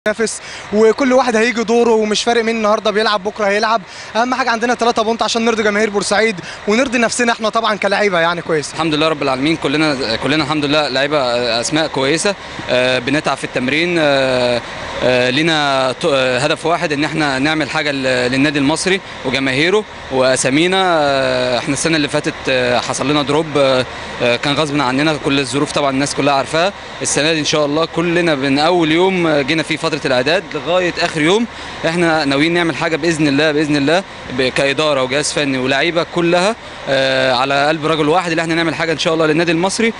ينافس وكل واحد هيجي دوره ومش فارق مين النهارده بيلعب بكره هيلعب اهم حاجه عندنا 3 بونت عشان نرضي جماهير بورسعيد ونرضي نفسنا احنا طبعا كلاعيبه يعني كويس الحمد لله رب العالمين كلنا كلنا الحمد لله لعيبه اسماء كويسه آه، بنتعب في التمرين آه، آه، لينا ت- آه، هدف واحد ان احنا نعمل حاجه ل- للنادي المصري وجماهيره واسامينا آه، احنا السنه اللي فاتت آه، حصل لنا دروب آه، آه، كان غصب عننا كل الظروف طبعا الناس كلها عارفاها السنه دي ان شاء الله كلنا من اول يوم آه، جينا فيه فتره الاعداد لغايه اخر يوم احنا ناويين نعمل حاجه باذن الله باذن الله ب- كاداره وجهاز فني ولاعيبه كلها آه، على قلب رجل واحد اللي احنا نعمل حاجه ان شاء الله للنادي المصري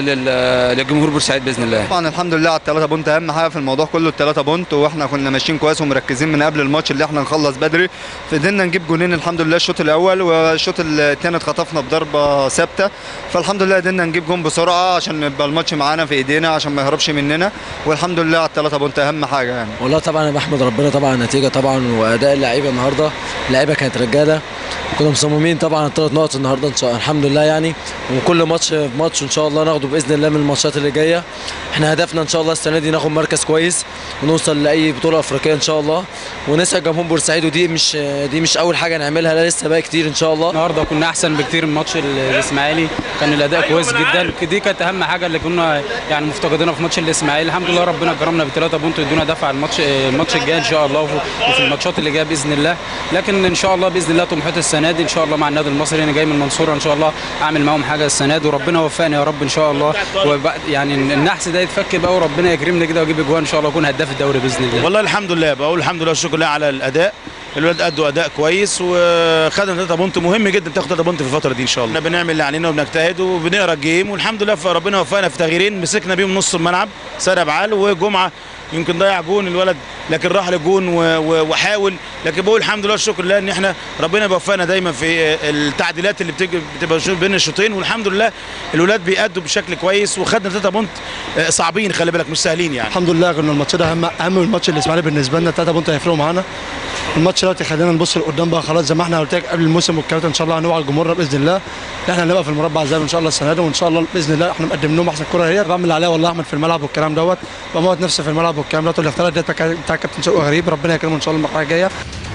وللجمهور بورسعيد باذن الله طبعا الحمد لله على الثلاثة بونت اهم حاجه في الموضوع كله الثلاثة بونت واحنا كنا ماشيين كويس ومركزين من قبل الماتش اللي احنا نخلص بدري فقدرنا نجيب جونين الحمد لله الشوط الاول والشوط الثاني اتخطفنا بضربه ثابته فالحمد لله قدرنا نجيب جون بسرعه عشان يبقى الماتش معانا في ايدينا عشان ما يهربش مننا والحمد لله على الثلاثة بونت اهم حاجه يعني والله طبعا انا بحمد ربنا طبعا على النتيجه طبعا واداء اللعيبه النهارده اللعيبه كانت رجاله كنا مصممين طبعا على الثلاث نقط النهارده ان شاء الله الحمد لله يعني وكل ماتش في ماتش ان شاء الله ناخده باذن الله من الماتشات اللي جايه احنا هدفنا ان شاء الله السنه دي ناخد مركز كويس ونوصل لاي بطوله افريقيه ان شاء الله ونسعد جمهور بورسعيد ودي مش دي مش اول حاجه نعملها لا لسه باقي كتير ان شاء الله النهارده كنا احسن بكتير من ماتش ال- الاسماعيلي كان الاداء كويس جدا دي كانت اهم حاجه اللي كنا يعني مفتقدينها في ماتش الاسماعيلي الحمد لله ربنا كرمنا بثلاثه بونت يدونا دفع الماتش الماتش الجاي ان شاء الله وفي- وفي الماتشات اللي جايه باذن الله لكن ان شاء الله باذن الله طموحات السنه دي ان شاء الله مع النادي المصري انا جاي من المنصوره ان شاء الله اعمل معاهم حاجه السنه دي وربنا يوفقني يا رب ان شاء الله وبعد يعني النحس ده يتفك بقى وربنا يكرمني كده واجيب اجوان ان شاء الله اكون هداف الدوري باذن الله والله الحمد لله بقول الحمد لله والشكر لله على الاداء الولاد ادوا اداء كويس وخدنا 3 بونت مهم جدا تاخد 3 بونت في الفتره دي ان شاء الله احنا بنعمل اللي علينا وبنجتهد وبنقرا الجيم والحمد لله ربنا وفقنا في تغييرين مسكنا بيهم نص الملعب سارة بعال وجمعه يمكن ضيع جون الولد لكن راح لجون و- و- وحاول لكن بقول الحمد لله والشكر لله ان احنا ربنا بيوفقنا دايما في التعديلات اللي بتيجي بتبقى شو- بين الشوطين والحمد لله الولاد بيأدوا بشكل كويس وخدنا 3 بونت آه، صعبين خلي بالك مش سهلين يعني الحمد لله كنا الماتش ده اهم اهم من الماتش الاسماعيلي بالنسبه لنا 3 بونت هيفرقوا معانا الماتش دلوقتي خلينا نبص لقدام بقى خلاص زي ما احنا قلت لك قبل الموسم والكلام ده ان شاء الله هنوعى الجمهور باذن الله ان احنا هنبقى في المربع زي ان شاء الله السنه دي وان شاء الله باذن الله احنا مقدم لهم احسن كره هي بعمل اللي عليا والله احمد في الملعب والكلام دوت بموت نفسي في الملعب والكلام دوت والاختيارات ديت بتاع بتاع كابتن شوقي غريب ربنا يكرمه ان شاء الله المرحله الجايه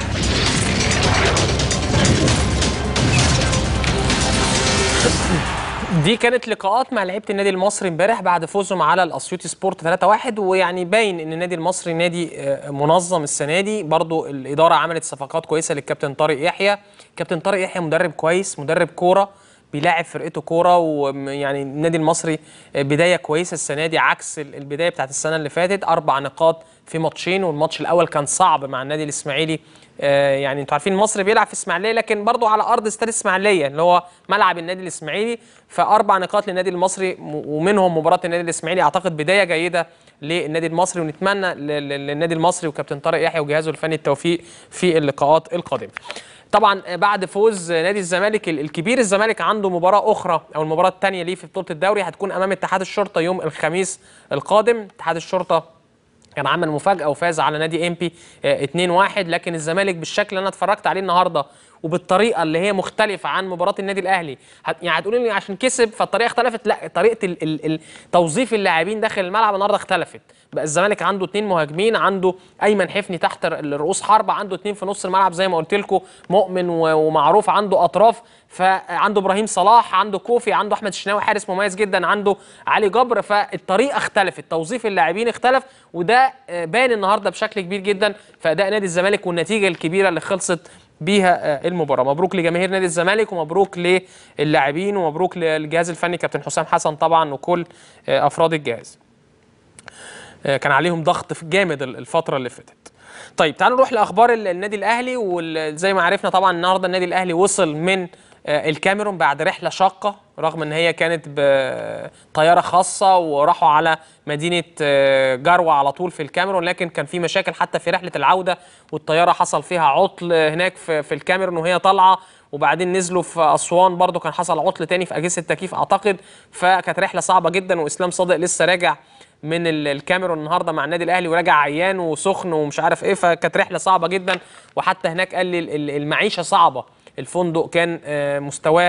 دي كانت لقاءات مع لعيبه النادي المصري امبارح بعد فوزهم على الاسيوطي سبورت 3-1 ويعني باين ان النادي المصري نادي آه، منظم السنه دي برضو الاداره عملت صفقات كويسه للكابتن طارق يحيى كابتن طارق يحيى مدرب كويس مدرب كوره بيلاعب فرقته كوره ويعني النادي المصري آه، بدايه كويسه السنه دي عكس ال- البدايه بتاعت السنه اللي فاتت اربع نقاط في ماتشين والماتش الاول كان صعب مع النادي الاسماعيلي آه، يعني انتوا عارفين المصري بيلعب في اسماعيليه لكن برضه على ارض استاد اسماعيليه اللي هو ملعب النادي الاسماعيلي فاربع نقاط للنادي المصري م- ومنهم مباراه النادي الاسماعيلي اعتقد بدايه جيده للنادي المصري ونتمنى ل- ل- للنادي المصري وكابتن طارق يحيى وجهازه الفني التوفيق في اللقاءات القادمه. طبعا بعد فوز نادي الزمالك ال- الكبير الزمالك عنده مباراه اخرى او المباراه الثانيه ليه في بطوله الدوري هتكون امام اتحاد الشرطه يوم الخميس القادم اتحاد الشرطه كان عمل مفاجاه وفاز على نادي ام بي 2-1 لكن الزمالك بالشكل اللي انا اتفرجت عليه النهارده وبالطريقه اللي هي مختلفه عن مباراه النادي الاهلي هت- يعني هتقولوا لي عشان كسب فالطريقه اختلفت لا طريقه ال ال ال توظيف اللاعبين داخل الملعب النهارده اختلفت بقى الزمالك عنده اثنين مهاجمين عنده ايمن حفني تحت ر- الرؤوس حربه عنده اثنين في نص الملعب زي ما قلت لكم مؤمن و- ومعروف عنده اطراف فعنده ابراهيم صلاح عنده كوفي عنده احمد الشناوي حارس مميز جدا عنده علي جبر فالطريقه اختلفت توظيف اللاعبين اختلف وده آه، بان النهارده بشكل كبير جدا في اداء نادي الزمالك والنتيجه الكبيره اللي خلصت بيها آه، المباراه مبروك لجماهير نادي الزمالك ومبروك للاعبين ومبروك للجهاز الفني كابتن حسام حسن طبعا وكل آه، افراد الجهاز آه، كان عليهم ضغط جامد ال- الفتره اللي فاتت طيب تعالوا نروح لاخبار ال- النادي الاهلي وزي ما عرفنا طبعا النهارده النادي الاهلي وصل من آه، الكاميرون بعد رحله شاقه رغم ان هي كانت بطياره خاصه وراحوا على مدينه آه، جروه على طول في الكاميرون لكن كان في مشاكل حتى في رحله العوده والطياره حصل فيها عطل هناك في في الكاميرون وهي طالعه وبعدين نزلوا في اسوان برضو كان حصل عطل تاني في اجهزه التكييف اعتقد فكانت رحله صعبه جدا واسلام صادق لسه راجع من ال- الكاميرون النهارده مع النادي الاهلي وراجع عيان وسخن ومش عارف ايه فكانت رحله صعبه جدا وحتى هناك قال لي ال- ال- المعيشه صعبه الفندق كان آه، مستواه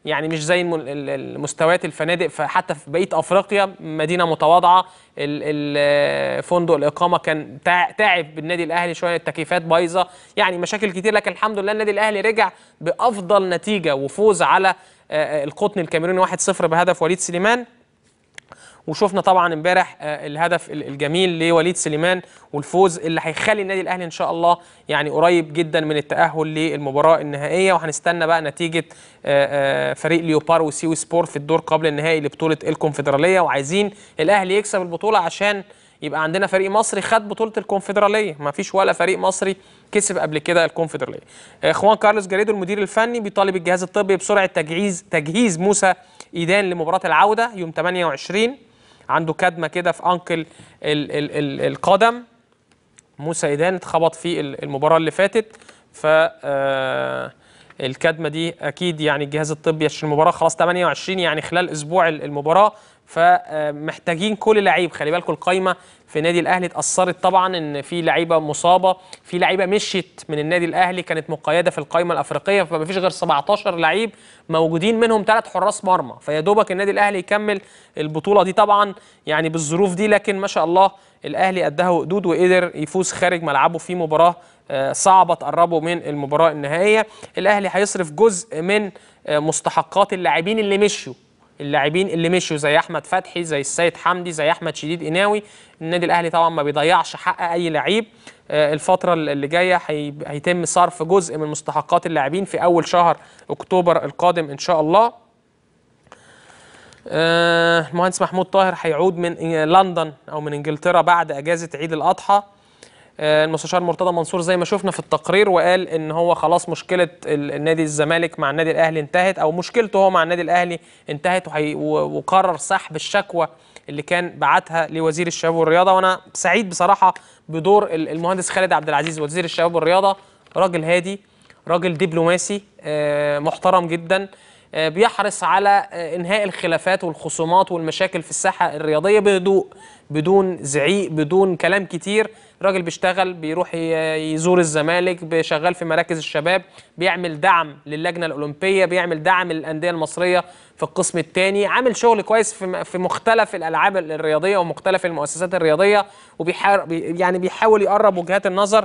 يعني مش زي الم- ال- ال- المستويات الفنادق فحتى في بقيه افريقيا مدينه متواضعه ال- ال- فندق الاقامه كان تع- تعب بالنادي الاهلي شويه التكييفات بايظه يعني مشاكل كتير لكن الحمد لله النادي الاهلي رجع بافضل نتيجه وفوز على آه، آه، القطن الكاميروني 1-0 بهدف وليد سليمان وشفنا طبعا امبارح آه، الهدف ال- الجميل لوليد سليمان والفوز اللي هيخلي النادي الاهلي ان شاء الله يعني قريب جدا من التاهل للمباراه النهائيه وهنستنى بقى نتيجه آه، آه، فريق ليوبار وسيو سبور في الدور قبل النهائي لبطوله الكونفدراليه وعايزين الاهلي يكسب البطوله عشان يبقى عندنا فريق مصري خد بطوله الكونفدراليه ما فيش ولا فريق مصري كسب قبل كده الكونفدراليه آه، خوان كارلوس جاريدو المدير الفني بيطالب الجهاز الطبي بسرعه تجهيز تجهيز موسى ايدان لمباراه العوده يوم 28 عنده كدمه كده في انكل ال ال ال القدم موسى ايدان اتخبط في ال- المباراه اللي فاتت ف آه، الكدمه دي اكيد يعني الجهاز الطبي عشان المباراه خلاص 28 يعني خلال اسبوع ال- المباراه فمحتاجين كل لعيب خلي بالكم القايمه في نادي الاهلي اتاثرت طبعا ان في لعيبه مصابه في لعيبه مشيت من النادي الاهلي كانت مقيده في القايمه الافريقيه فما فيش غير 17 لعيب موجودين منهم ثلاث حراس مرمى فيا دوبك النادي الاهلي يكمل البطوله دي طبعا يعني بالظروف دي لكن ما شاء الله الاهلي اداه وقدود وقدر يفوز خارج ملعبه في مباراه آه، صعبه تقربه من المباراه النهائيه الاهلي هيصرف جزء من آه، مستحقات اللاعبين اللي مشوا اللاعبين اللي مشوا زي احمد فتحي زي السيد حمدي زي احمد شديد قناوي النادي الاهلي طبعا ما بيضيعش حق اي لعيب آه، الفتره اللي جايه هي- هيتم صرف جزء من مستحقات اللاعبين في اول شهر اكتوبر القادم ان شاء الله آه، المهندس محمود طاهر هيعود من إن- لندن او من انجلترا بعد اجازه عيد الاضحى آه، المستشار مرتضى منصور زي ما شفنا في التقرير وقال ان هو خلاص مشكله ال- النادي الزمالك مع النادي الاهلي انتهت او مشكلته هو مع النادي الاهلي انتهت وهي- و- وقرر سحب الشكوى اللي كان بعتها لوزير الشباب والرياضه وانا سعيد بصراحه بدور ال- المهندس خالد عبد العزيز وزير الشباب والرياضه راجل هادي راجل دبلوماسي آه، محترم جدا آه، بيحرص على آه، انهاء الخلافات والخصومات والمشاكل في الساحه الرياضيه بهدوء بدون زعيق بدون كلام كتير راجل بيشتغل بيروح ي- يزور الزمالك بيشغل في مراكز الشباب بيعمل دعم للجنه الاولمبيه بيعمل دعم للانديه المصريه في القسم الثاني عامل شغل كويس في م- في مختلف الالعاب الرياضيه ومختلف المؤسسات الرياضيه وبيحاول يعني بيحاول يقرب وجهات النظر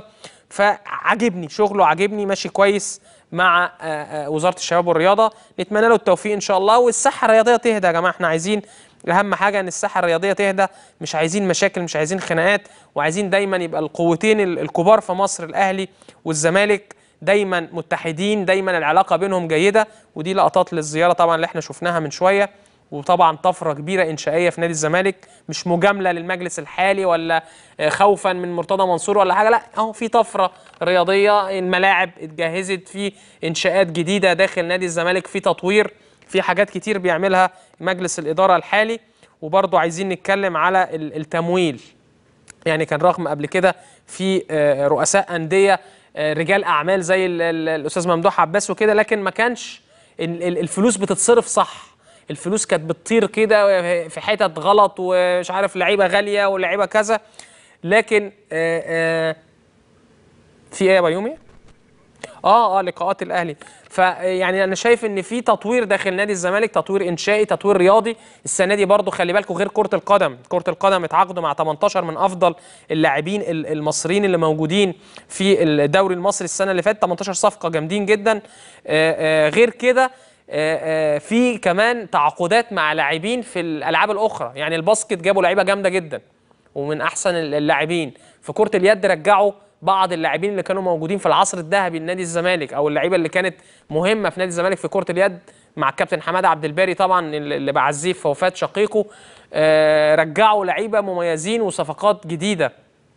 فعجبني شغله عجبني ماشي كويس مع آه، آه، وزاره الشباب والرياضه نتمنى له التوفيق ان شاء الله والساحه الرياضيه تهدى يا جماعه احنا عايزين اهم حاجه ان الساحه الرياضيه تهدى مش عايزين مشاكل مش عايزين خناقات وعايزين دايما يبقى القوتين ال- الكبار في مصر الاهلي والزمالك دايما متحدين دايما العلاقه بينهم جيده ودي لقطات للزياره طبعا اللي احنا شفناها من شويه وطبعا طفره كبيره انشائيه في نادي الزمالك مش مجامله للمجلس الحالي ولا آه، خوفا من مرتضى منصور ولا حاجه لا اهو في طفره رياضيه الملاعب اتجهزت في انشاءات جديده داخل نادي الزمالك في تطوير في حاجات كتير بيعملها مجلس الاداره الحالي وبرضه عايزين نتكلم على ال- التمويل يعني كان رغم قبل كده في آه، رؤساء انديه آه، رجال اعمال زي ال- ال- الاستاذ ممدوح عباس وكده لكن ما كانش ال- ال- الفلوس بتتصرف صح الفلوس كانت بتطير كده في حتت غلط ومش عارف لعيبه غاليه ولعيبه كذا لكن آه، آه، في ايه يا بيومي؟ اه اه لقاءات الاهلي فيعني انا شايف ان في تطوير داخل نادي الزمالك تطوير انشائي تطوير رياضي السنه دي برضو خلي بالكم غير كره القدم كره القدم اتعاقدوا مع 18 من افضل اللاعبين ال- المصريين اللي موجودين في الدوري المصري السنه اللي فاتت 18 صفقه جامدين جدا آه، آه، غير كده آه، آه، في كمان تعاقدات مع لاعبين في الالعاب الاخرى يعني الباسكت جابوا لعيبه جامده جدا ومن احسن اللاعبين في كره اليد رجعوا بعض اللاعبين اللي كانوا موجودين في العصر الذهبي لنادي الزمالك او اللعيبه اللي كانت مهمه في نادي الزمالك في كره اليد مع الكابتن حماده عبد الباري طبعا اللي بعزيه في وفاه شقيقه آه، رجعوا لعيبه مميزين وصفقات جديده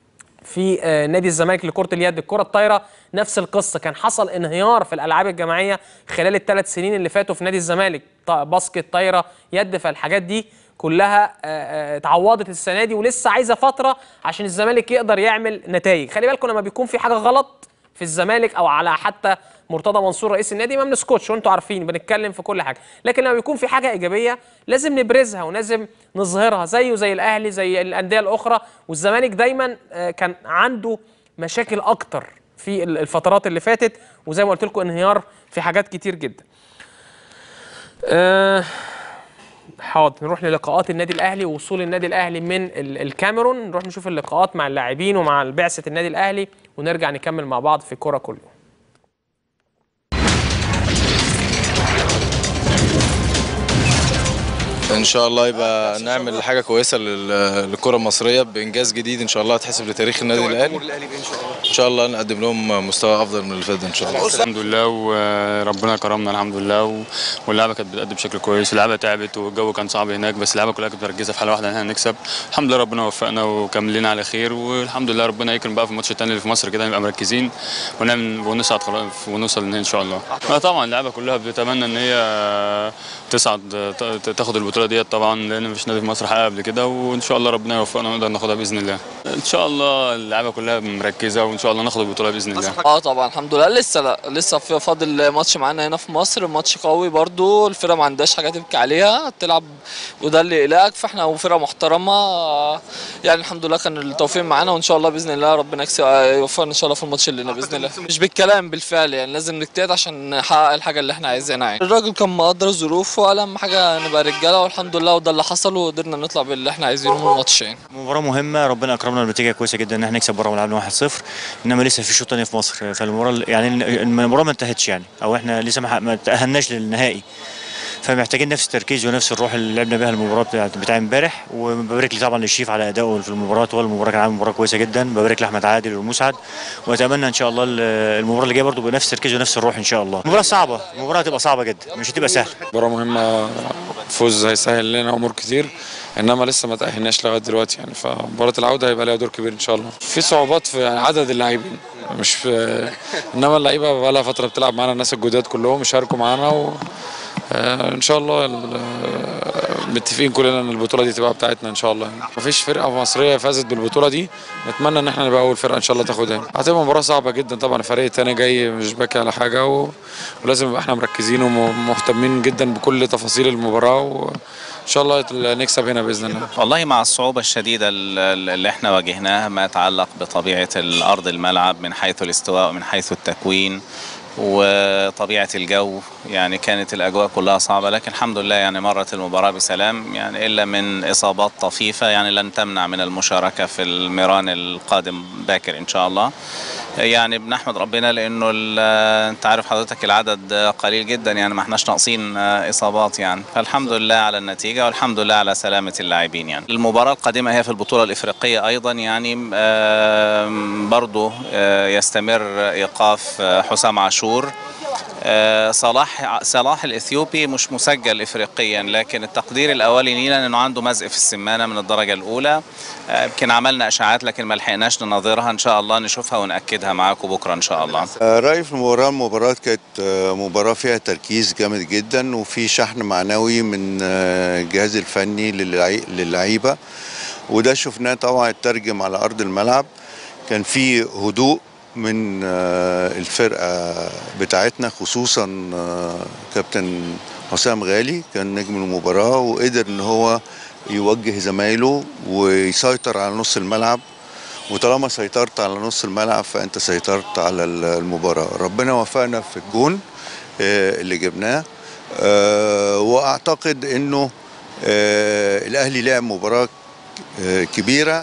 في آه، نادي الزمالك لكره اليد الكره الطايره نفس القصه كان حصل انهيار في الالعاب الجماعيه خلال الثلاث سنين اللي فاتوا في نادي الزمالك ط- باسكت طايره يد فالحاجات دي كلها آه، آه، اتعوضت السنه دي ولسه عايزه فتره عشان الزمالك يقدر يعمل نتائج خلي بالكم لما بيكون في حاجه غلط في الزمالك او على حتى مرتضى منصور رئيس النادي ما بنسكتش وانتوا عارفين بنتكلم في كل حاجه لكن لما بيكون في حاجه ايجابيه لازم نبرزها ولازم نظهرها زيه زي الاهلي زي الانديه الاخرى والزمالك دايما آه، كان عنده مشاكل اكتر في ال- الفترات اللي فاتت وزي ما قلت لكم انهيار في حاجات كتير جدا آه حاضر نروح للقاءات النادي الاهلي ووصول النادي الاهلي من ال- الكاميرون نروح نشوف اللقاءات مع اللاعبين ومع بعثه النادي الاهلي ونرجع نكمل مع بعض في كوره كل يوم ان شاء الله يبقى نعمل حاجه كويسه لل- للكره المصريه بانجاز جديد ان شاء الله هتحسب لتاريخ النادي الاهلي ان شاء الله نقدم لهم مستوى افضل من اللي فات ده ان شاء الله الحمد لله وربنا كرمنا الحمد لله و- واللعبه كانت بتأدي بشكل كويس اللعبه تعبت والجو كان صعب هناك بس اللعبه كلها كانت مركزه في حاله واحده ان احنا نكسب الحمد لله ربنا وفقنا وكملنا على خير والحمد لله ربنا يكرم بقى في الماتش الثاني اللي في مصر كده نبقى مركزين ونعمل ونصعد خلاص ونوصل للنهائي ان شاء الله لا طبعا اللعبه كلها بتتمنى ان هي تصعد ت- ت- تاخد البطوله ديت طبعا لان مفيش نادي في مصر حققها قبل كده وان شاء الله ربنا يوفقنا ونقدر ناخدها باذن الله ان شاء الله اللعبه كلها مركزه وان شاء الله ناخد البطوله باذن الله اه طبعا الحمد لله لسه لا لسه في فاضل ماتش معانا هنا في مصر ماتش قوي برضو الفرقه ما عندهاش حاجه تبكي عليها تلعب وده اللي يقلقك فاحنا وفرقه محترمه آه، يعني الحمد لله كان التوفيق معانا وان شاء الله باذن الله ربنا يكسب آه، يوفقنا ان شاء الله في الماتش اللي هنا باذن الله مش بالكلام بالفعل يعني لازم نجتهد عشان نحقق الحاجه اللي احنا عايزينها يعني الراجل كان مقدر الظروف وقال اهم حاجه نبقى رجاله والحمد لله وده اللي حصل وقدرنا نطلع باللي احنا عايزينه من الماتش يعني مباراة مهمة ربنا أكرمنا بنتيجة كويسة جدا إن احنا نكسب بره ملعبنا 1-0 إنما لسه في شوط تاني في مصر فالمباراة يعني المباراة ما انتهتش يعني أو احنا لسه ما ما تأهلناش للنهائي فمحتاجين نفس التركيز ونفس الروح اللي لعبنا بيها المباراة بتاعت بتاع امبارح وببارك لي طبعا للشيف على أدائه في المباراة طوال المباراة كان عامل مباراة كويسة جدا ببارك لأحمد عادل والمسعد وأتمنى إن شاء الله المباراة اللي جاية برضه بنفس التركيز ونفس الروح إن شاء الله مباراة صعبة المباراة هتبقى صعبة جدا مش هتبقى سهلة مباراة مهمة فوز هيسهل لنا أمور كتير إنما لسه ما تأهلناش لغاية دلوقتي يعني فمباراة العودة هيبقى لها دور كبير إن شاء الله. في صعوبات في يعني عدد اللاعبين مش في إنما اللعيبة بقى لها فترة بتلعب معانا الناس الجداد كلهم يشاركوا معانا و آه، ان شاء الله ال- آه، متفقين كلنا ان البطوله دي تبقى بتاعتنا ان شاء الله يعني. مفيش فرقه مصريه فازت بالبطوله دي نتمنى ان احنا نبقى اول فرقه ان شاء الله تاخدها يعني. هتبقى مباراه صعبه جدا طبعا الفريق التاني جاي مش باكي على حاجه و... ولازم نبقى احنا مركزين ومهتمين جدا بكل تفاصيل المباراه وان شاء الله نكسب هنا باذن الله والله مع الصعوبة الشديدة ال- ال- اللي احنا واجهناها ما يتعلق بطبيعة الأرض الملعب من حيث الاستواء ومن حيث التكوين وطبيعة الجو يعني كانت الأجواء كلها صعبة لكن الحمد لله يعني مرت المباراة بسلام يعني إلا من إصابات طفيفة يعني لن تمنع من المشاركة في الميران القادم باكر إن شاء الله يعني بنحمد ربنا لأنه ال- أنت عارف حضرتك العدد قليل جدا يعني ما احناش ناقصين إصابات يعني فالحمد لله على النتيجة والحمد لله على سلامة اللاعبين يعني المباراة القادمة هي في البطولة الإفريقية أيضا يعني آم، برضو آه، يستمر إيقاف آه، حسام عاشور آه، صلاح صلاح الاثيوبي مش مسجل افريقيا لكن التقدير الاولي لينا انه عنده مزق في السمانه من الدرجه الاولى آه، يمكن عملنا اشاعات لكن ما لحقناش نناظرها ان شاء الله نشوفها وناكدها معاكم بكره ان شاء الله آه، رأيي في المباراة المباراة كانت آه، مباراة فيها تركيز جامد جدا وفي شحن معنوي من آه، الجهاز الفني للعي- للعيبة وده شفناه طبعا اترجم على أرض الملعب كان في هدوء من آه، الفرقة بتاعتنا خصوصا آه، كابتن حسام غالي كان نجم المباراة وقدر ان هو يوجه زمايله ويسيطر على نص الملعب وطالما سيطرت على نص الملعب فانت سيطرت على ال- المباراه ربنا وفقنا في الجون آه، اللي جبناه آه، واعتقد انه آه، الاهلي لعب مباراه آه، كبيره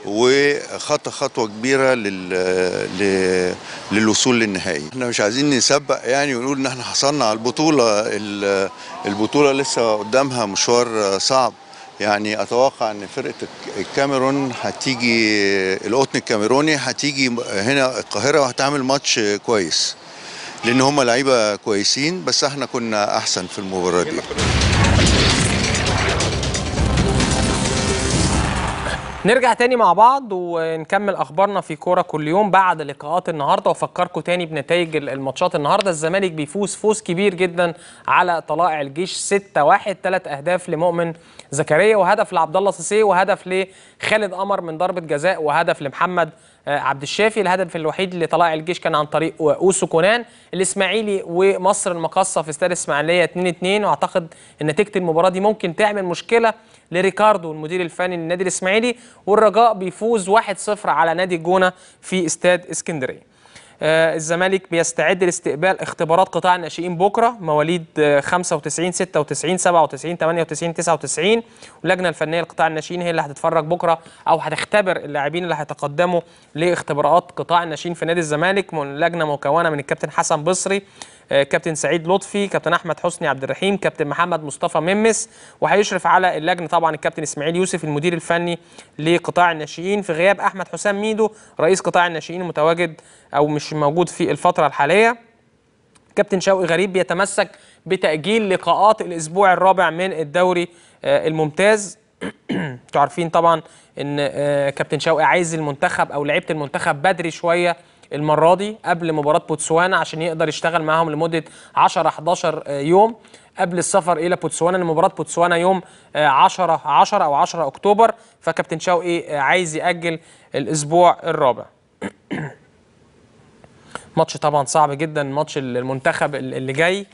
وخطى خطوه كبيره لل... ل... للوصول للنهائي احنا مش عايزين نسبق يعني ونقول ان احنا حصلنا على البطوله ال- البطوله لسه قدامها مشوار صعب يعني اتوقع ان فرقه الك- الكاميرون هتيجي القطن الكاميروني هتيجي هنا القاهره وهتعمل ماتش كويس لان هم لعيبه كويسين بس احنا كنا احسن في المباراه دي نرجع تاني مع بعض ونكمل اخبارنا في كوره كل يوم بعد لقاءات النهارده وافكركم تاني بنتائج الماتشات النهارده الزمالك بيفوز فوز كبير جدا على طلائع الجيش 6-1 ثلاث اهداف لمؤمن زكريا وهدف لعبد الله سيسي وهدف لخالد قمر من ضربه جزاء وهدف لمحمد آه، عبد الشافي الهدف الوحيد لطلائع الجيش كان عن طريق اوسو كونان الاسماعيلي ومصر المقاصه في استاد الاسماعيليه 2-2 واعتقد ان نتيجه المباراه دي ممكن تعمل مشكله لريكاردو المدير الفني للنادي الاسماعيلي والرجاء بيفوز 1-0 على نادي الجونه في استاد اسكندريه آه، الزمالك بيستعد لاستقبال اختبارات قطاع الناشئين بكره مواليد آه، 95 96 97 98 99 واللجنه الفنيه لقطاع الناشئين هي اللي هتتفرج بكره او هتختبر اللاعبين اللي هيتقدموا لاختبارات قطاع الناشئين في نادي الزمالك من لجنه مكونه من الكابتن حسن بصري آه، كابتن سعيد لطفي كابتن احمد حسني عبد الرحيم كابتن محمد مصطفى ممس وهيشرف على اللجنه طبعا الكابتن اسماعيل يوسف المدير الفني لقطاع الناشئين في غياب احمد حسام ميدو رئيس قطاع الناشئين المتواجد او مش موجود في الفتره الحاليه كابتن شوقي غريب بيتمسك بتاجيل لقاءات الاسبوع الرابع من الدوري آه، الممتاز انتوا عارفين طبعا ان آه، كابتن شوقي عايز المنتخب او لعيبه المنتخب بدري شويه المره دي قبل مباراه بوتسوانا عشان يقدر يشتغل معاهم لمده 10 11 آه، يوم قبل السفر الى بوتسوانا لان مباراه بوتسوانا يوم آه، 10 10 او 10 اكتوبر فكابتن شوقي آه، عايز ياجل الاسبوع الرابع ماتش طبعا صعب جدا ماتش المنتخب اللي جاي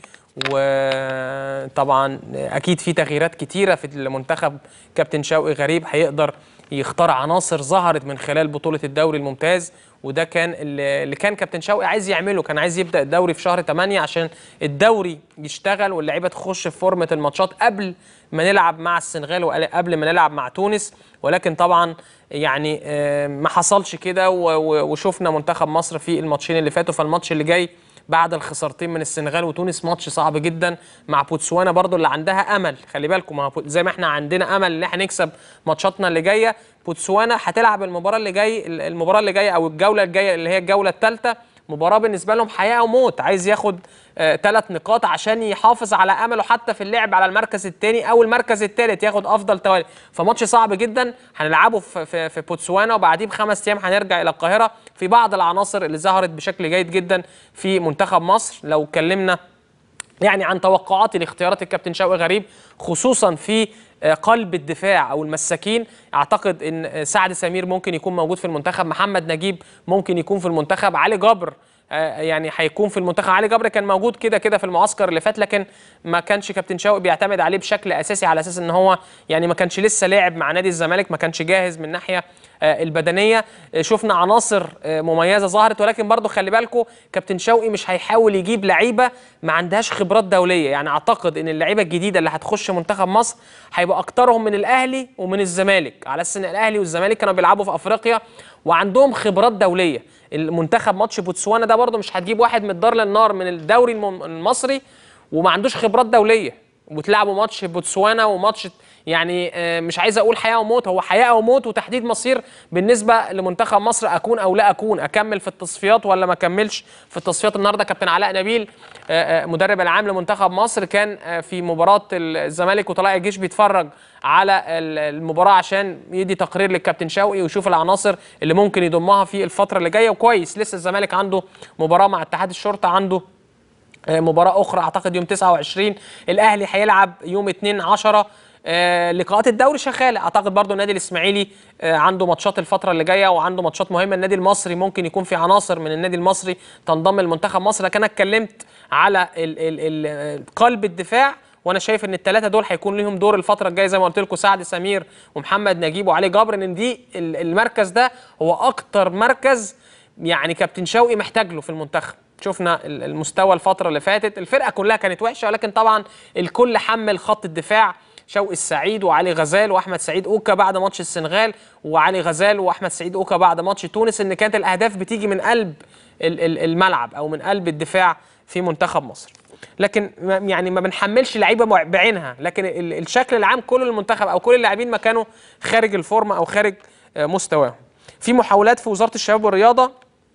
وطبعا اكيد في تغييرات كتيره في المنتخب كابتن شوقي غريب هيقدر يختار عناصر ظهرت من خلال بطوله الدوري الممتاز وده كان اللي اللي كان كابتن شوقي عايز يعمله كان عايز يبدا الدوري في شهر 8 عشان الدوري يشتغل واللعيبه تخش في فورمه الماتشات قبل ما نلعب مع السنغال وقبل ما نلعب مع تونس ولكن طبعا يعني آه، ما حصلش كده و- و- وشفنا منتخب مصر في الماتشين اللي فاتوا فالماتش اللي جاي بعد الخسارتين من السنغال وتونس ماتش صعب جدا مع بوتسوانا برضو اللي عندها امل خلي بالكم ما هو بو- زي ما احنا عندنا امل ان احنا نكسب ماتشاتنا اللي جايه بوتسوانا هتلعب المباراه اللي جاي المباراه اللي جايه او الجوله الجايه اللي هي الجوله الثالثه مباراه بالنسبه لهم حياه وموت عايز ياخد ثلاث نقاط عشان يحافظ على امله حتى في اللعب على المركز الثاني او المركز الثالث ياخد افضل توالي فماتش صعب جدا هنلعبه في, في, في بوتسوانا وبعديه بخمس ايام هنرجع الى القاهره في بعض العناصر اللي ظهرت بشكل جيد جدا في منتخب مصر لو اتكلمنا يعني عن توقعاتي لاختيارات الكابتن شوقي غريب خصوصا في آه، قلب الدفاع او المساكين اعتقد ان آه، سعد سمير ممكن يكون موجود في المنتخب محمد نجيب ممكن يكون في المنتخب علي جبر آه، يعني هيكون في المنتخب علي جبر كان موجود كده كده في المعسكر اللي فات لكن ما كانش كابتن شوقي بيعتمد عليه بشكل اساسي على اساس ان هو يعني ما كانش لسه لاعب مع نادي الزمالك ما كانش جاهز من الناحيه آه، البدنيه آه، شفنا عناصر آه، مميزه ظهرت ولكن برضو خلي بالكم كابتن شوقي مش هيحاول يجيب لعيبه ما عندهاش خبرات دوليه يعني اعتقد ان اللعيبه الجديده اللي هتخش منتخب مصر هيبقى اكترهم من الاهلي ومن الزمالك على اساس ان الاهلي والزمالك كانوا بيلعبوا في افريقيا وعندهم خبرات دوليه المنتخب ماتش بوتسوانا ده برضو مش هتجيب واحد من الدار للنار من الدوري الم- المصري وما عندوش خبرات دوليه وتلعبوا ماتش بوتسوانا وماتش يعني آه، مش عايز اقول حياه وموت هو حياه وموت وتحديد مصير بالنسبه لمنتخب مصر اكون او لا اكون اكمل في التصفيات ولا ما اكملش في التصفيات النهارده كابتن علاء نبيل آه، آه، مدرب العام لمنتخب مصر كان آه، في مباراه الزمالك وطلائع الجيش بيتفرج على ال- المباراه عشان يدي تقرير للكابتن شوقي ويشوف العناصر اللي ممكن يضمها في الفتره اللي جايه وكويس لسه الزمالك عنده مباراه مع اتحاد الشرطه عنده آه، مباراة أخرى أعتقد يوم 29 الأهلي هيلعب يوم 2 10 آه، لقاءات الدوري شغاله اعتقد برضو النادي الاسماعيلي آه، عنده ماتشات الفتره اللي جايه وعنده ماتشات مهمه النادي المصري ممكن يكون في عناصر من النادي المصري تنضم لمنتخب مصر لكن انا اتكلمت على ال ال ال قلب الدفاع وانا شايف ان الثلاثه دول هيكون ليهم دور الفتره الجايه زي ما قلت لكم سعد سمير ومحمد نجيب وعلي جبر ان دي ال- المركز ده هو اكتر مركز يعني كابتن شوقي محتاج له في المنتخب شفنا ال- المستوى الفترة اللي فاتت الفرقة كلها كانت وحشة ولكن طبعا الكل حمل خط الدفاع شوقي السعيد وعلي غزال واحمد سعيد اوكا بعد ماتش السنغال وعلي غزال واحمد سعيد اوكا بعد ماتش تونس ان كانت الاهداف بتيجي من قلب ال- ال- الملعب او من قلب الدفاع في منتخب مصر لكن ما- يعني ما بنحملش لعيبه مع- بعينها لكن ال- الشكل العام كله للمنتخب او كل اللاعبين ما كانوا خارج الفورمه او خارج آه، مستواهم في محاولات في وزاره الشباب والرياضه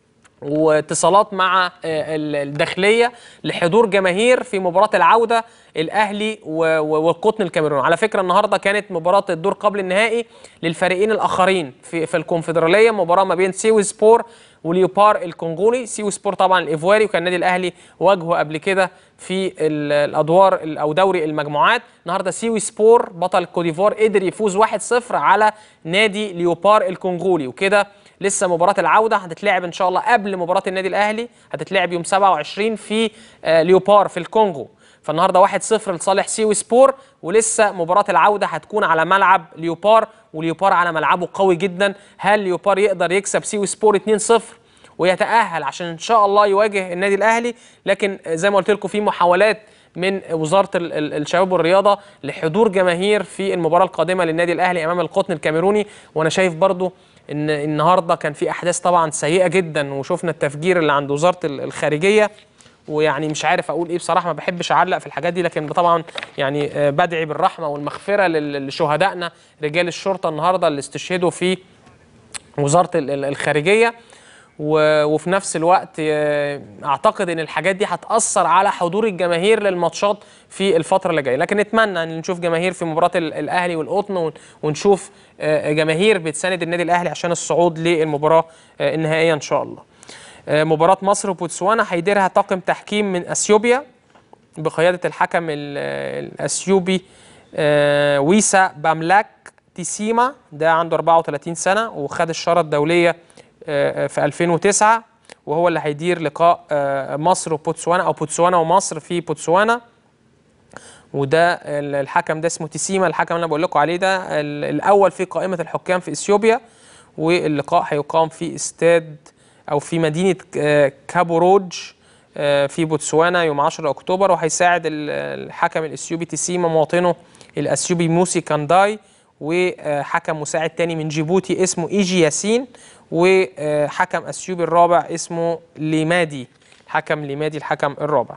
واتصالات مع آه، ال- الداخليه لحضور جماهير في مباراه العوده الاهلي و- و- والقطن الكاميروني على فكره النهارده كانت مباراه الدور قبل النهائي للفريقين الاخرين في في الكونفدراليه مباراه ما بين سيوي سبور وليوبار الكونغولي سيوي سبور طبعا الايفواري وكان النادي الاهلي واجهه قبل كده في ال- الادوار ال- او دوري المجموعات النهارده سيوي سبور بطل كوديفوار قدر يفوز 1-0 على نادي ليوبار الكونغولي وكده لسه مباراة العودة هتتلعب إن شاء الله قبل مباراة النادي الأهلي هتتلعب يوم 27 في آه، ليوبار في الكونغو فالنهارده 1-0 لصالح سيوي سبور ولسه مباراة العودة هتكون على ملعب ليوبار وليوبار على ملعبه قوي جدا هل ليوبار يقدر يكسب سيوي سبور 2-0 ويتاهل عشان ان شاء الله يواجه النادي الاهلي لكن زي ما قلت لكم في محاولات من وزاره ال- ال- الشباب والرياضه لحضور جماهير في المباراه القادمه للنادي الاهلي امام القطن الكاميروني وانا شايف برضو ان النهارده كان في احداث طبعا سيئه جدا وشفنا التفجير اللي عند وزاره ال- الخارجيه ويعني مش عارف اقول ايه بصراحه ما بحبش اعلق في الحاجات دي لكن طبعا يعني آه، بدعي بالرحمه والمغفره لل- لشهدائنا رجال الشرطه النهارده اللي استشهدوا في وزاره ال- ال- الخارجيه و- وفي نفس الوقت آه، اعتقد ان الحاجات دي هتاثر على حضور الجماهير للماتشات في الفتره اللي جايه لكن نتمنى ان نشوف جماهير في مباراه ال- الاهلي والقطن ون- ونشوف آه، جماهير بتساند النادي الاهلي عشان الصعود للمباراه آه، النهائيه ان شاء الله آه، مباراه مصر وبوتسوانا هيديرها طاقم تحكيم من اثيوبيا بقياده الحكم ال- الاثيوبي آه، ويسا باملاك تيسيما ده عنده 34 سنه وخد الشاره الدوليه آه، في 2009 وهو اللي هيدير لقاء آه، مصر وبوتسوانا او بوتسوانا ومصر في بوتسوانا وده ال- الحكم ده اسمه تيسيما الحكم اللي انا بقول لكم عليه ده ال- الاول في قائمه الحكام في اثيوبيا واللقاء هيقام في استاد او في مدينه آه، كابوروج آه، في بوتسوانا يوم 10 اكتوبر وهيساعد ال- الحكم الاثيوبي تيسيما مواطنه الاثيوبي موسي كانداي وحكم مساعد تاني من جيبوتي اسمه ايجي ياسين وحكم اثيوبي الرابع اسمه ليمادي حكم ليمادي الحكم الرابع